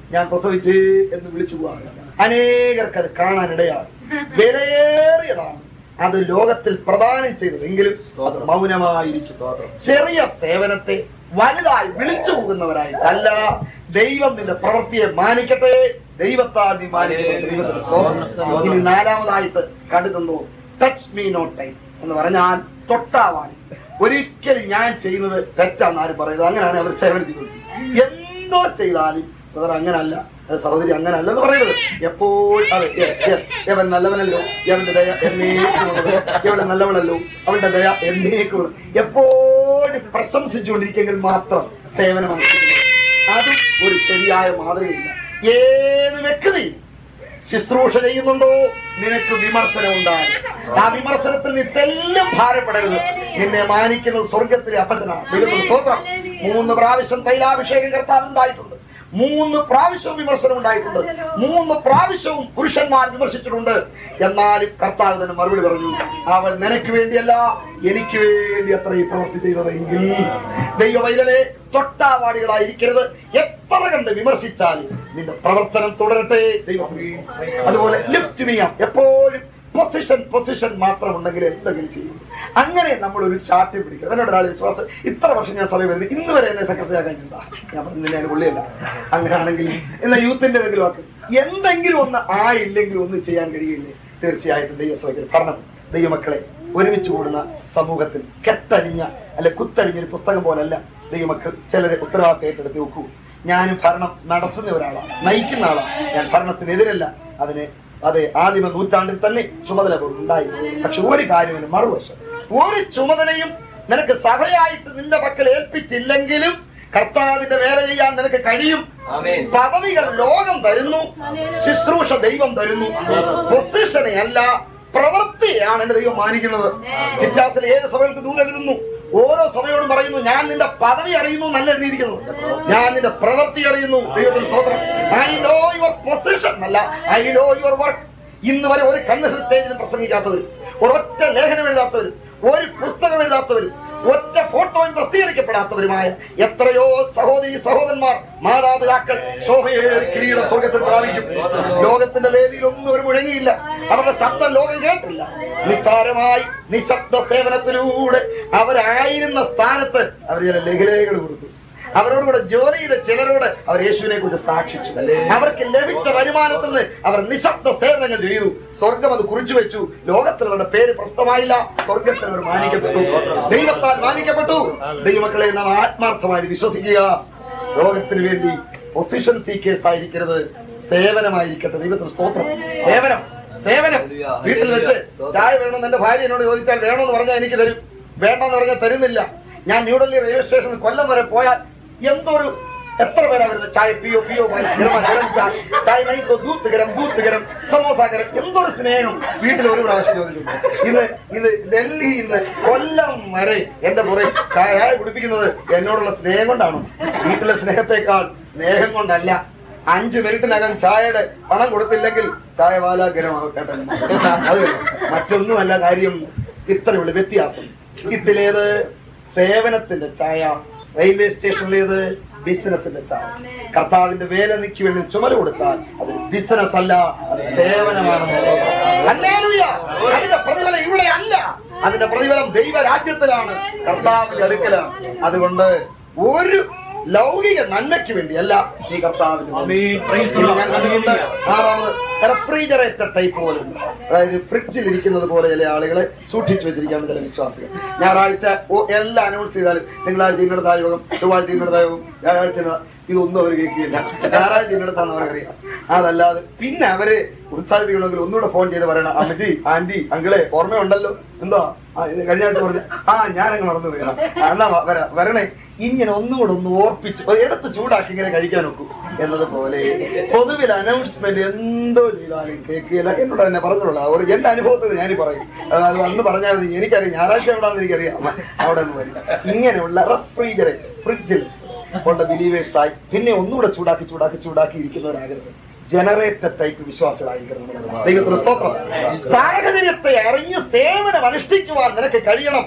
Speaker 1: ഞാൻ പ്രസവിച്ച് എന്ന് വിളിച്ചു പോകാറ് അനേകർക്ക് അത് കാണാനിടയാണ് വിലയേറിയതാണ് അത് ലോകത്തിൽ പ്രദാനം ചെയ്തത് എങ്കിലും അത് മൗനമായിരിക്കും ചെറിയ സേവനത്തെ വലുതായി വിളിച്ചു പോകുന്നവരായിട്ടല്ല ദൈവം നിന്റെ പ്രവൃത്തിയെ മാനിക്കട്ടെ ദൈവത്താൽ നീ മാനിക്കട്ടെ ദൈവത്തിന്റെ സ്തോത്രം ഇനി നാലാമതായിട്ട് കണ്ടിട്ടുണ്ടോ ടച്ച് മീ നോട്ട് ടൈം എന്ന് പറഞ്ഞാൽ തൊട്ടാവാൻ ഒരിക്കലും ഞാൻ ചെയ്യുന്നത് തെറ്റാന്ന് ആരും പറയുന്നത് അങ്ങനെയാണ് അവർ സേവനം ചെയ്തത് എന്തോ ചെയ്താലും ബ്രദർ അങ്ങനല്ല അത് സഹോദരി അങ്ങനല്ല എന്ന് പറയുന്നത് എപ്പോൾ അതെ yes, yes. ഇവൻ നല്ലവനല്ലോ ഇവന്റെ ദയ എന്നേക്കുള്ളത് ഇവളെ നല്ലവളല്ലോ അവളുടെ ദയ എന്നേക്കുള്ളത് എപ്പോഴും പ്രശംസിച്ചുകൊണ്ടിരിക്കെങ്കിൽ മാത്രം സേവനമാണ് ചെയ്യുന്നത്. അതും ഒരു ശരിയായ മാതൃകയില്ല ഏത് വ്യക്തിയും ശുശ്രൂഷ ചെയ്യുന്നുണ്ടോ നിനക്ക് വിമർശനം ഉണ്ടാകും ആ വിമർശനത്തിൽ നീ തെല്ലും ഭാരപ്പെടരുത് നിന്നെ മാനിക്കുന്നത് സ്വർഗത്തിലെ അപ്പച്ചനാണ് ദൈവത്തിന് സ്തോത്രം മൂന്ന് പ്രാവശ്യം തൈലാഭിഷേകം കർത്താവ് ഉണ്ടായിട്ടുണ്ട് മൂന്ന് പ്രാവശ്യവും വിമർശനം ഉണ്ടായിട്ടുണ്ട് മൂന്ന് പ്രാവശ്യവും പുരുഷന്മാർ വിമർശിച്ചിട്ടുണ്ട് എന്നാലും കർത്താവ് തന്നെ മറുപടി പറഞ്ഞു അവൾ നിനക്ക് വേണ്ടിയല്ല എനിക്ക് വേണ്ടി അത്ര ഈ പ്രവൃത്തി ചെയ്തതെങ്കിൽ ദൈവവൈതലെ തൊട്ടാവാടികളായിരിക്കരുത് എത്ര കണ്ട് വിമർശിച്ചാലും നിന്റെ പ്രവർത്തനം തുടരട്ടെ ദൈവം അതുപോലെ ലിഫ്റ്റ് ചെയ്യാം എപ്പോഴും പൊസിഷൻ പൊസിഷൻ മാത്രം ഉണ്ടെങ്കിൽ എന്തെങ്കിലും ചെയ്യും അങ്ങനെ നമ്മൾ ഒരു ചാട്ടി പിടിക്കുക എന്നോട് ഒരാൾ വിശ്വാസം ഇത്ര വർഷം ഞാൻ സഭയിൽ വരുന്നത് ഇന്ന് വരെ എന്നെ സെക്രട്ടറി ആക്കാൻ ചിന്ത ഞാൻ പറഞ്ഞില്ല അതിന് പുള്ളിയല്ല അങ്ങനെയാണെങ്കിൽ എന്നാ യൂത്തിന്റെ എന്തെങ്കിലും ആക്ക് എന്തെങ്കിലും ഒന്ന് ആയില്ലെങ്കിൽ ഒന്നും ചെയ്യാൻ കഴിയില്ലേ തീർച്ചയായിട്ടും ദൈവസഭയ്ക്ക് ഭരണം ദൈവമക്കളെ ഒരുമിച്ച് കൂടുന്ന സമൂഹത്തിൽ കെട്ടഴിഞ്ഞ അല്ലെ കുത്തഴിഞ്ഞ ഒരു പുസ്തകം പോലല്ല ദൈവമക്കൾ ചിലരെ ഉത്തരവാദിത്തം ഏറ്റെടുത്ത് വെക്കൂ ഞാനും ഭരണം നടത്തുന്ന ഒരാളാണ് നയിക്കുന്ന ആളാണ് ഞാൻ ഭരണത്തിനെതിരല്ല അതിനെ അതെ ആദിമ നൂറ്റാണ്ടിൽ തന്നെ ചുമതല ഉണ്ടായി പക്ഷെ ഒരു കാര്യമില്ല മറുവശം ഒരു ചുമതലയും നിനക്ക് സഭയായിട്ട് നിന്റെ പക്കൽ ഏൽപ്പിച്ചില്ലെങ്കിലും കർത്താവിന്റെ വേല ചെയ്യാൻ നിനക്ക് കഴിയും
Speaker 2: ആമേൻ.
Speaker 1: പദവികൾ ലോകം തരുന്നു ശുശ്രൂഷ ദൈവം തരുന്നു പൊസിഷനെ അല്ല പ്രവൃത്തിയാണ് എന്റെ ദൈവം മാനിക്കുന്നത് ചിറ്റാസിലെ ഏഴ് സഭകൾക്ക് ദൂത് എഴുതുന്നു ഓരോ സഭയോടും പറയുന്നു ഞാൻ നിന്റെ പദവി അറിയുന്നു നല്ല എഴുതിയിരിക്കുന്നു ഞാൻ നിന്റെ പ്രവൃത്തി അറിയുന്നു ദൈവത്തിന് സ്തോത്രം ഐ നോ യുവർ പൊസിഷൻ അല്ല ഐ നോ യുവർ വർക്ക് ഇന്ന് വരെ ഒരു കൺവെൻഷൻ സ്റ്റേജിലും പ്രസംഗിക്കാത്തവർ ഒരൊറ്റ ലേഖനം എഴുതാത്തവർ ഒരു പുസ്തകം എഴുതാത്തവർ ഒറ്റ ഫോട്ടോയും പ്രസിദ്ധീകരിക്കപ്പെടാത്തവരുമായ എത്രയോ സഹോദരി സഹോദരന്മാർ മാതാപിതാക്കൾ ശോഭയേറി കിരീട സ്വർഗത്തിൽ പ്രാപിക്കും ലോകത്തിന്റെ വേദിയിൽ ഒന്നും ഒരു മുഴങ്ങിയില്ല അവരുടെ ശബ്ദം ലോകം കേട്ടില്ല നിസ്സാരമായി നിശബ്ദ സേവനത്തിലൂടെ അവരായിരുന്ന സ്ഥാനത്ത് അവർ ചില ലഘുലേഖകൾ കൊടുത്തു അവരോട് കൂടെ ജോലി ചെയ്ത ചിലരോട് അവർ യേശുവിനെ കുറിച്ച് സാക്ഷിച്ചു അവർക്ക് ലഭിച്ച വരുമാനത്തിൽ നിന്ന് അവർ നിശബ്ദ സേവനങ്ങൾ ചെയ്തു സ്വർഗം അത് കുറിച്ചു വെച്ചു ലോകത്തിൽ അവരുടെ പേര് പ്രസ്തമായില്ല സ്വർഗത്തിൽ അവർ മാനിക്കപ്പെട്ടു ദൈവത്താൽ മാനിക്കപ്പെട്ടു ദൈവമക്കളെ നാം ആത്മാർത്ഥമായി വിശ്വസിക്കുക ലോകത്തിന് വേണ്ടി പൊസിഷൻ സീക്കേഴ്സ് ആയിരിക്കരുത് സേവനമായിരിക്കട്ടെ ദൈവത്തിന് സ്തോത്രം സേവനം സേവനം വീട്ടിൽ വെച്ച് ചായ വേണമെന്ന് എന്റെ ഭാര്യ എന്നോട് ചോദിച്ചാൽ വേണമെന്ന് പറഞ്ഞാൽ എനിക്ക് തരും വേണ്ടെന്ന് പറഞ്ഞാൽ തരുന്നില്ല ഞാൻ ന്യൂഡൽഹി റെയിൽവേ സ്റ്റേഷനിൽ കൊല്ലം വരെ പോയാൽ എന്തോ ഒരു എത്ര പേരാ വരുന്നത് ചായ പിയോ പിയോ ഗരം ഗരം ചായ ചായ നൈക്കോ ദൂത്തുകരം ദൂത്തുകരം സമോസാകരം എന്തൊരു സ്നേഹം വീട്ടിൽ ഒരു പ്രാവശ്യം ചോദിച്ചിട്ടുണ്ട് ഇത് ഇത് ഡൽഹിയിൽ നിന്ന് കൊല്ലം വരെ എന്റെ പുറേ ചായ കുടിപ്പിക്കുന്നത് എന്നോടുള്ള സ്നേഹം കൊണ്ടാണ് വീട്ടിലെ സ്നേഹത്തെക്കാൾ സ്നേഹം കൊണ്ടല്ല അഞ്ച് മിനിറ്റിനകം ചായയുടെ പണം കൊടുത്തില്ലെങ്കിൽ ചായ വാലാഗ്രഹമാകട്ടെ അത് മറ്റൊന്നുമല്ല കാര്യം ഇത്രയുള്ള വ്യത്യാസം വീട്ടിലേത് സേവനത്തിന്റെ ചായ റെയിൽവേ സ്റ്റേഷനിലേത് ബിസിനസിന്റെ ചായ കർത്താവിന്റെ വേല നിക്ക് വേണ്ടി ചുമല കൊടുത്താൽ അത് ബിസിനസ് അല്ല അത് സേവനമാണെന്നുള്ളത് ഹല്ലേലൂയ. അതിന്റെ പ്രതിഫലം ഇവിടെ അല്ല അതിന്റെ പ്രതിഫലം ദൈവരാജ്യത്തിലാണ് കർത്താവിന്റെ അടുക്കലാണ് അതുകൊണ്ട് ഒരു ലൗകിക നന്മയ്ക്ക് വേണ്ടിയല്ല ഈ കർത്താവിന് വേണ്ടി. ഇത് ഞാൻ കണ്ടിട്ടുണ്ട് ആറാമത് റെഫ്രിജറേറ്റർ ടൈപ്പ് പോലെ ഉണ്ട്. അതായത് ഫ്രിഡ്ജിൽ ഇരിക്കുന്നത് പോലെ ചില ആളുകളെ സൂക്ഷിച്ചു വെച്ചിരിക്കുകയാണ് ചില വിശ്വാസികൾ ഞായറാഴ്ച ഓ- എല്ലാം അനൗൺസ് ചെയ്താലും തിങ്കളാഴ്ച ഇന്നടത്ത യോഗം ചൊവ്വാഴ്ച ഇന്നടത്ത യോഗം വ്യാഴാഴ്ച ഇന്നട- ഇതൊന്നും അവർ കേൾക്കില്ല ഞായറാഴ്ച ഇന്നടത്താന്ന് അവർക്കറിയാം അതല്ലാതെ പിന്നെ അവര് ഉത്സാഹിപ്പിക്കണമെങ്കിൽ ഒന്നുകൂടെ ഫോൺ ചെയ്ത് പറയണം അമ്മജി ആന്റി അങ്കിളെ ഓർമ്മയുണ്ടല്ലോ എന്താ ആ, ഇത് കഴിഞ്ഞ ആഴ്ച പറഞ്ഞു ആ ഞാനങ്ങ് മറന്നു പോയാ എന്നാ വ- വരാ വരണേ ഇങ്ങനെ ഒന്നുകൂടെ ഒന്ന് ഓർപ്പിച്ച് ഒരു എടുത്ത് ചൂടാക്കി ഇങ്ങനെ കഴിക്കാൻ നോക്കൂ എന്നതുപോലെ പൊതുവിൽ അനൗൺസ്മെന്റ് എന്തോ ചെയ്താലും കേൾക്കില്ല എന്നോട് തന്നെ പറഞ്ഞോളാം ഒരു എന്റെ അനുഭവത്തിൽ ഞാൻ പറയും അത് അന്ന് പറഞ്ഞാൽ മതി എനിക്കറിയാം ഞായറാഴ്ച എവിടാന്ന് എനിക്കറിയാം അവിടെ നിന്ന് വരും ഇങ്ങനെയുള്ള റെഫ്രിജറേറ്റർ ഫ്രിഡ്ജിൽ ഉള്ള ബിലീവേഴ്സ് ആയി പിന്നെ ഒന്നുകൂടെ ചൂടാക്കി ചൂടാക്കി ചൂടാക്കി ഇരിക്കുന്നവരാകരുത് ജനറേറ്റർ ടൈപ്പ് വിശ്വാസികളായിരിക്കണം ദൈവത്തിന് സ്തോത്രം സാഹചര്യത്തെ അറിഞ്ഞ് സേവനം അനുഷ്ഠിക്കുവാൻ നിനക്ക് കഴിയണം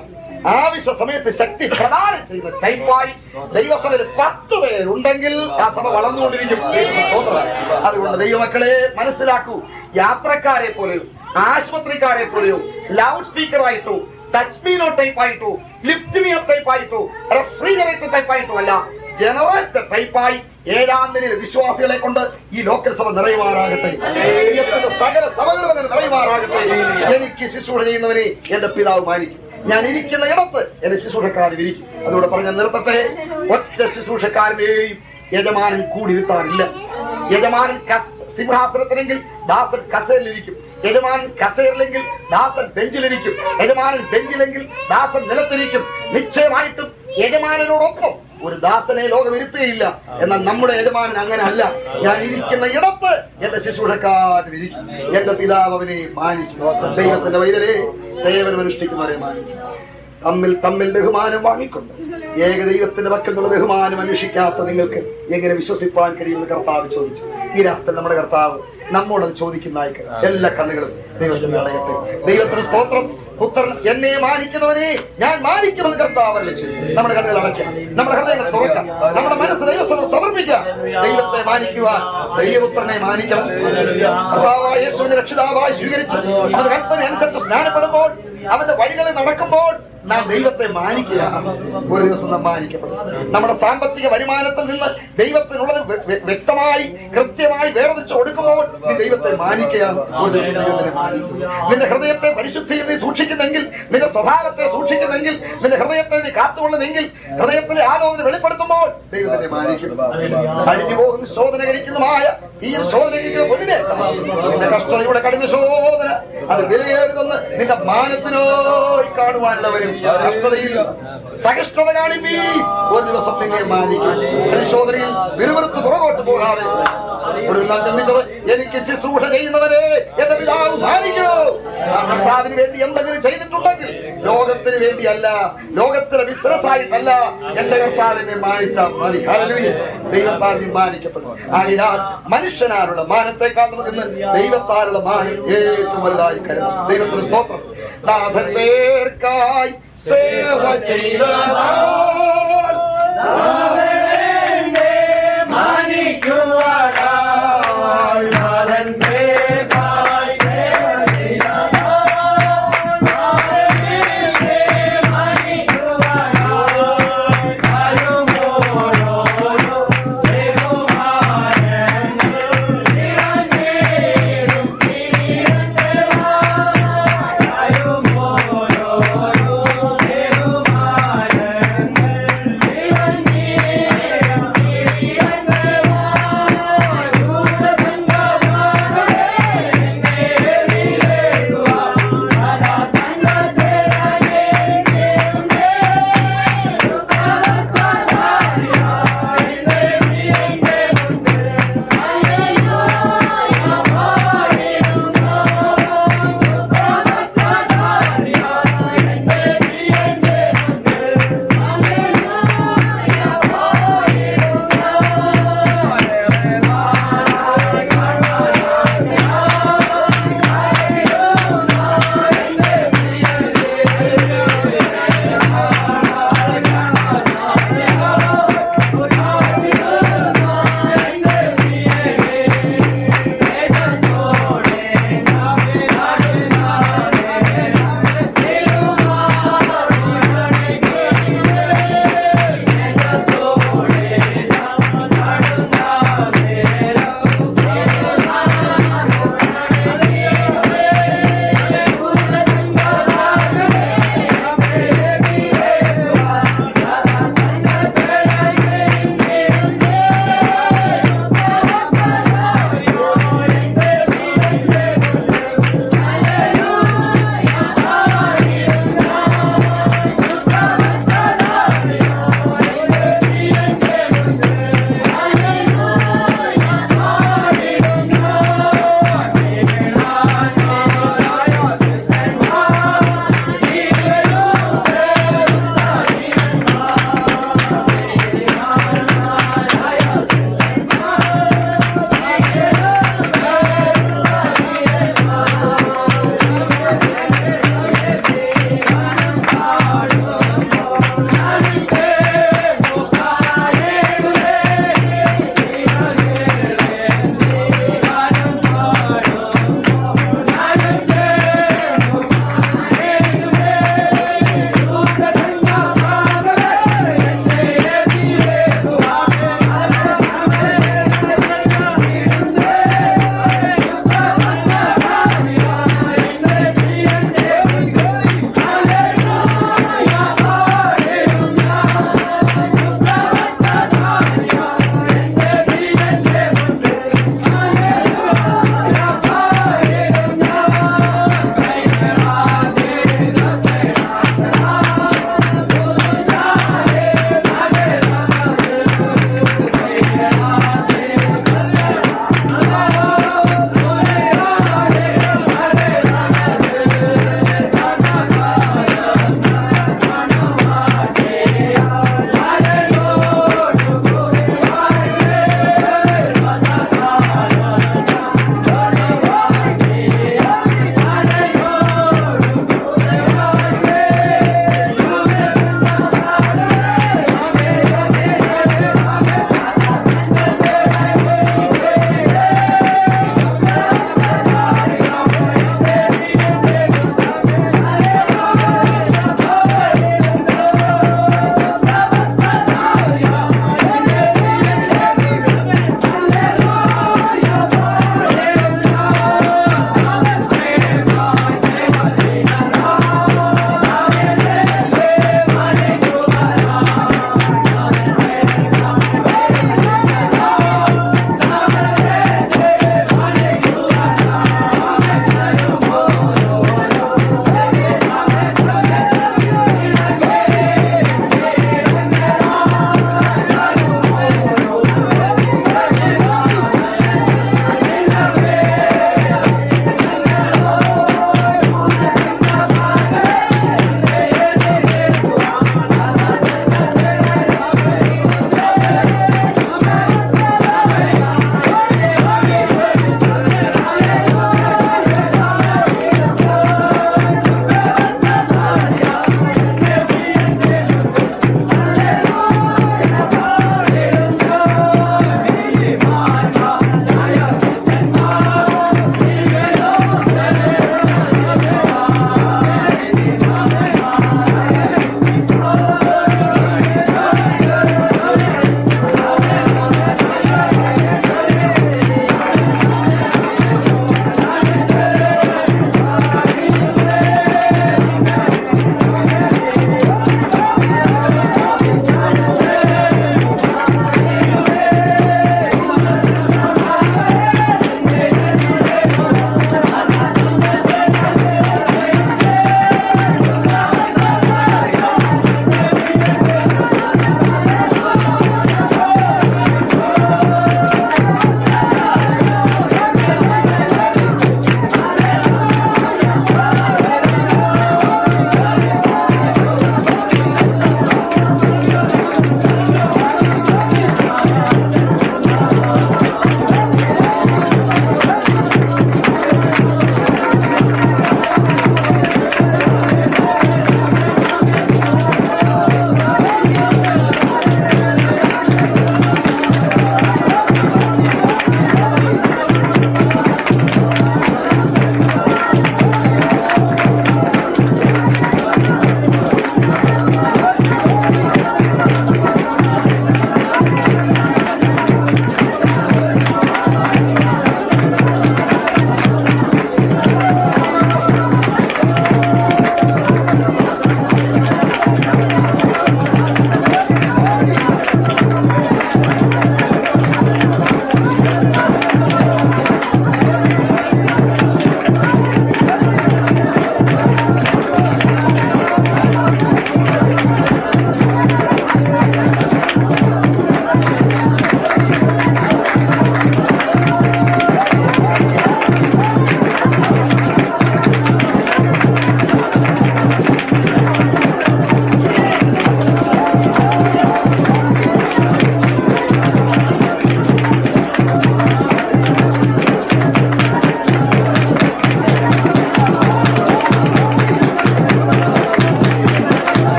Speaker 1: ആവശ്യ സമയത്ത് ശക്തി പ്രദാനം ചെയ്യുന്ന ടൈപ്പായി ദൈവസഭയിൽ പത്ത് പേരുണ്ടെങ്കിൽ ആ സഭ വളർന്നുകൊണ്ടിരിക്കും ദൈവത്തിന് സ്തോത്രം. അതുകൊണ്ട് ദൈവമക്കളെ മനസ്സിലാക്കൂ യാത്രക്കാരെ പോലെയോ ആശുപത്രിക്കാരെ പോലെയോ ലൗഡ് സ്പീക്കറായിട്ടോ ടച്ച് മീനോ ടൈപ്പ് ആയിട്ടോ ലിഫ്റ്റ് മീനോ ടൈപ്പ് ആയിട്ടോ റെഫ്രിജറേറ്റർ ടൈപ്പ് ആയിട്ടോ അല്ല ജനറേറ്റർ ടൈപ്പായി ഏഴാം നിലയിൽ വിശ്വാസികളെ കൊണ്ട് ഈ ലോക്കൽ സഭ നിറയുമാറാകട്ടെ ദൈവത്തിന്റെ സകല സഭകളും അങ്ങനെ നിറയുമാറാകട്ടെ എനിക്ക് ശുശ്രൂഷ ചെയ്യുന്നവനെ എന്റെ പിതാവ് മാനിക്കും ഞാൻ ഇരിക്കുന്ന ഇടത്ത് എന്റെ ശുശ്രൂഷക്കാരൻ ഇരിക്കും അതുകൊണ്ട് പറഞ്ഞ നിർത്തത്തെ ഒറ്റ ശുശ്രൂഷക്കാരനെയും യജമാനൻ കൂടിയിരുത്താറില്ല യജമാനൻ കസ്- സിംഹാസനത്തിലെങ്കിൽ ദാസൻ കസേരയിലിരിക്കും യജമാനൻ കസേരയിലെങ്കിൽ ദാസൻ ബെഞ്ചിലിരിക്കും യജമാനൻ ബെഞ്ചിലെങ്കിൽ ദാസൻ നിലത്തിരിക്കും നിശ്ചയമായിട്ടും യജമാനനോടൊപ്പം ഒരു ദാസനെ ലോകം ഇരുത്തുകയില്ല എന്നാൽ നമ്മുടെ യജമാനൻ അങ്ങനെ അല്ല ഞാൻ ഇരിക്കുന്ന ഇടത്ത് എന്റെ ശുശ്രൂഷക്കാരൻ ഇരിക്കും എന്റെ പിതാവ് അവനെ മാനിക്കും ദൈവത്തിന്റെ വൈതലെ സേവനം അനുഷ്ഠിക്കുന്നവരെ മാനിക്കും തമ്മിൽ തമ്മിൽ ബഹുമാനം വാങ്ങിക്കൊണ്ട് ഏകദൈവത്തിന്റെ പക്കലുള്ള ബഹുമാനം അന്വേഷിക്കാത്ത നിങ്ങൾക്ക് എങ്ങനെ വിശ്വസിപ്പാൻ കഴിയുമെന്ന് കർത്താവ് ചോദിച്ചു ഈ രാത്രി നമ്മുടെ കർത്താവ് നമ്മോടത് ചോദിക്കുന്ന എല്ലാ കണ്ണുകളും ദൈവത്തിന് അടയട്ടെ ദൈവത്തിന് സ്തോത്രം പുത്രൻ എന്നെ മാനിക്കുന്നവനെ ഞാൻ മാനിക്കുമെന്ന് കർത്താവ് അരുളി ചെയ്തു നമ്മുടെ കണ്ണുകൾ അടയ്ക്കാം നമ്മുടെ ഹൃദയങ്ങൾ തുറക്കാം നമ്മുടെ മനസ്സ് ദൈവത്തിന് സമർപ്പിക്കാം ദൈവത്തെ മാനിക്കുവാൻ ദൈവപുത്രനെ മാനിക്കണം കർത്താവായ യേശുവിനെ രക്ഷിതാവായി സ്വീകരിച്ച് അവന്റെ കൽപ്പന അനുസരിച്ച് സ്നാനപ്പെടുമ്പോൾ അവന്റെ വഴികളിൽ നടക്കുമ്പോൾ നാം ദൈവത്തെ മാനിക്കുകയാണ് ഒരു ദിവസം നാം മാനിക്കപ്പെടും നമ്മുടെ സാമ്പത്തിക വരുമാനത്തിൽ നിന്ന് ദൈവത്തിനുള്ളത് വ്യ- വ്യ- വ്യക്തമായി കൃത്യമായി വേർതിരിച്ച് കൊടുക്കുമ്പോൾ നീ ദൈവത്തെ മാനിക്കുകയാണ് ഒരു ദിവസം ദൈവത്തിനെ മാനിക്കും നിന്റെ ഹൃദയത്തെ പരിശുദ്ധിയിൽ നീ സൂക്ഷിക്കുന്നെങ്കിൽ നിന്റെ സ്വഭാവത്തെ സൂക്ഷിക്കുന്നെങ്കിൽ നിന്റെ ഹൃദയത്തെ നീ കാത്തുകൊള്ളുന്നെങ്കിൽ ഹൃദയത്തിലെ ആലോചന വെളിപ്പെടുത്തുമ്പോൾ ദൈവത്തിനെ മാനിക്കും അഴിഞ്ഞു പോകുന്ന ശോധന കഴിക്കുന്നതുമായ ഈ ശോധന കഴിക്കുന്ന പൊന്നിനെ നിന്റെ കഷ്ടതയുടെ കഠിന ശോധന അത് വിലയേറുതെന്ന് നിന്റെ മാനത്തിനായി കാണുവാനുള്ളവരും കഷ്ടതയിൽ സഹിഷ്ണുത കാണിപ്പീ ഒരു ദിവസം നിന്നെ മാനിക്കും പരിശോധനയിൽ വിരുവരുത്ത് പുറകോട്ട് പോകാതെ ഒടുവിൽ നാം ചിന്തിച്ചത് എനിക്ക് ശുശ്രൂഷ ചെയ്യുന്നവരെ എന്റെ പിതാവ് മാനിക്കൂ നാം കർത്താവിന് വേണ്ടി എന്തെങ്കിലും ചെയ്തിട്ടുണ്ടെങ്കിൽ ലോകത്തിന് വേണ്ടിയല്ല ലോകത്തിലെ ബിസിനസ് ആയിട്ടല്ല എന്റെ കർത്താവിനെ മാനിച്ചാൽ മതി ഹല്ലേലൂയ ദൈവത്താൽ നീ മാനിക്കപ്പെടുന്നു ആകയാൽ മനുഷ്യനാരുടെ മാനത്തെക്കാൾ നമുക്ക് ഇന്ന് ദൈവത്താലുള്ള മാനം ഏറ്റവും വലുതായി കരുതാം ദൈവത്തിന് സ്തോത്രം നാഥൻ പേർക്കായി സേവ ചെയ്ത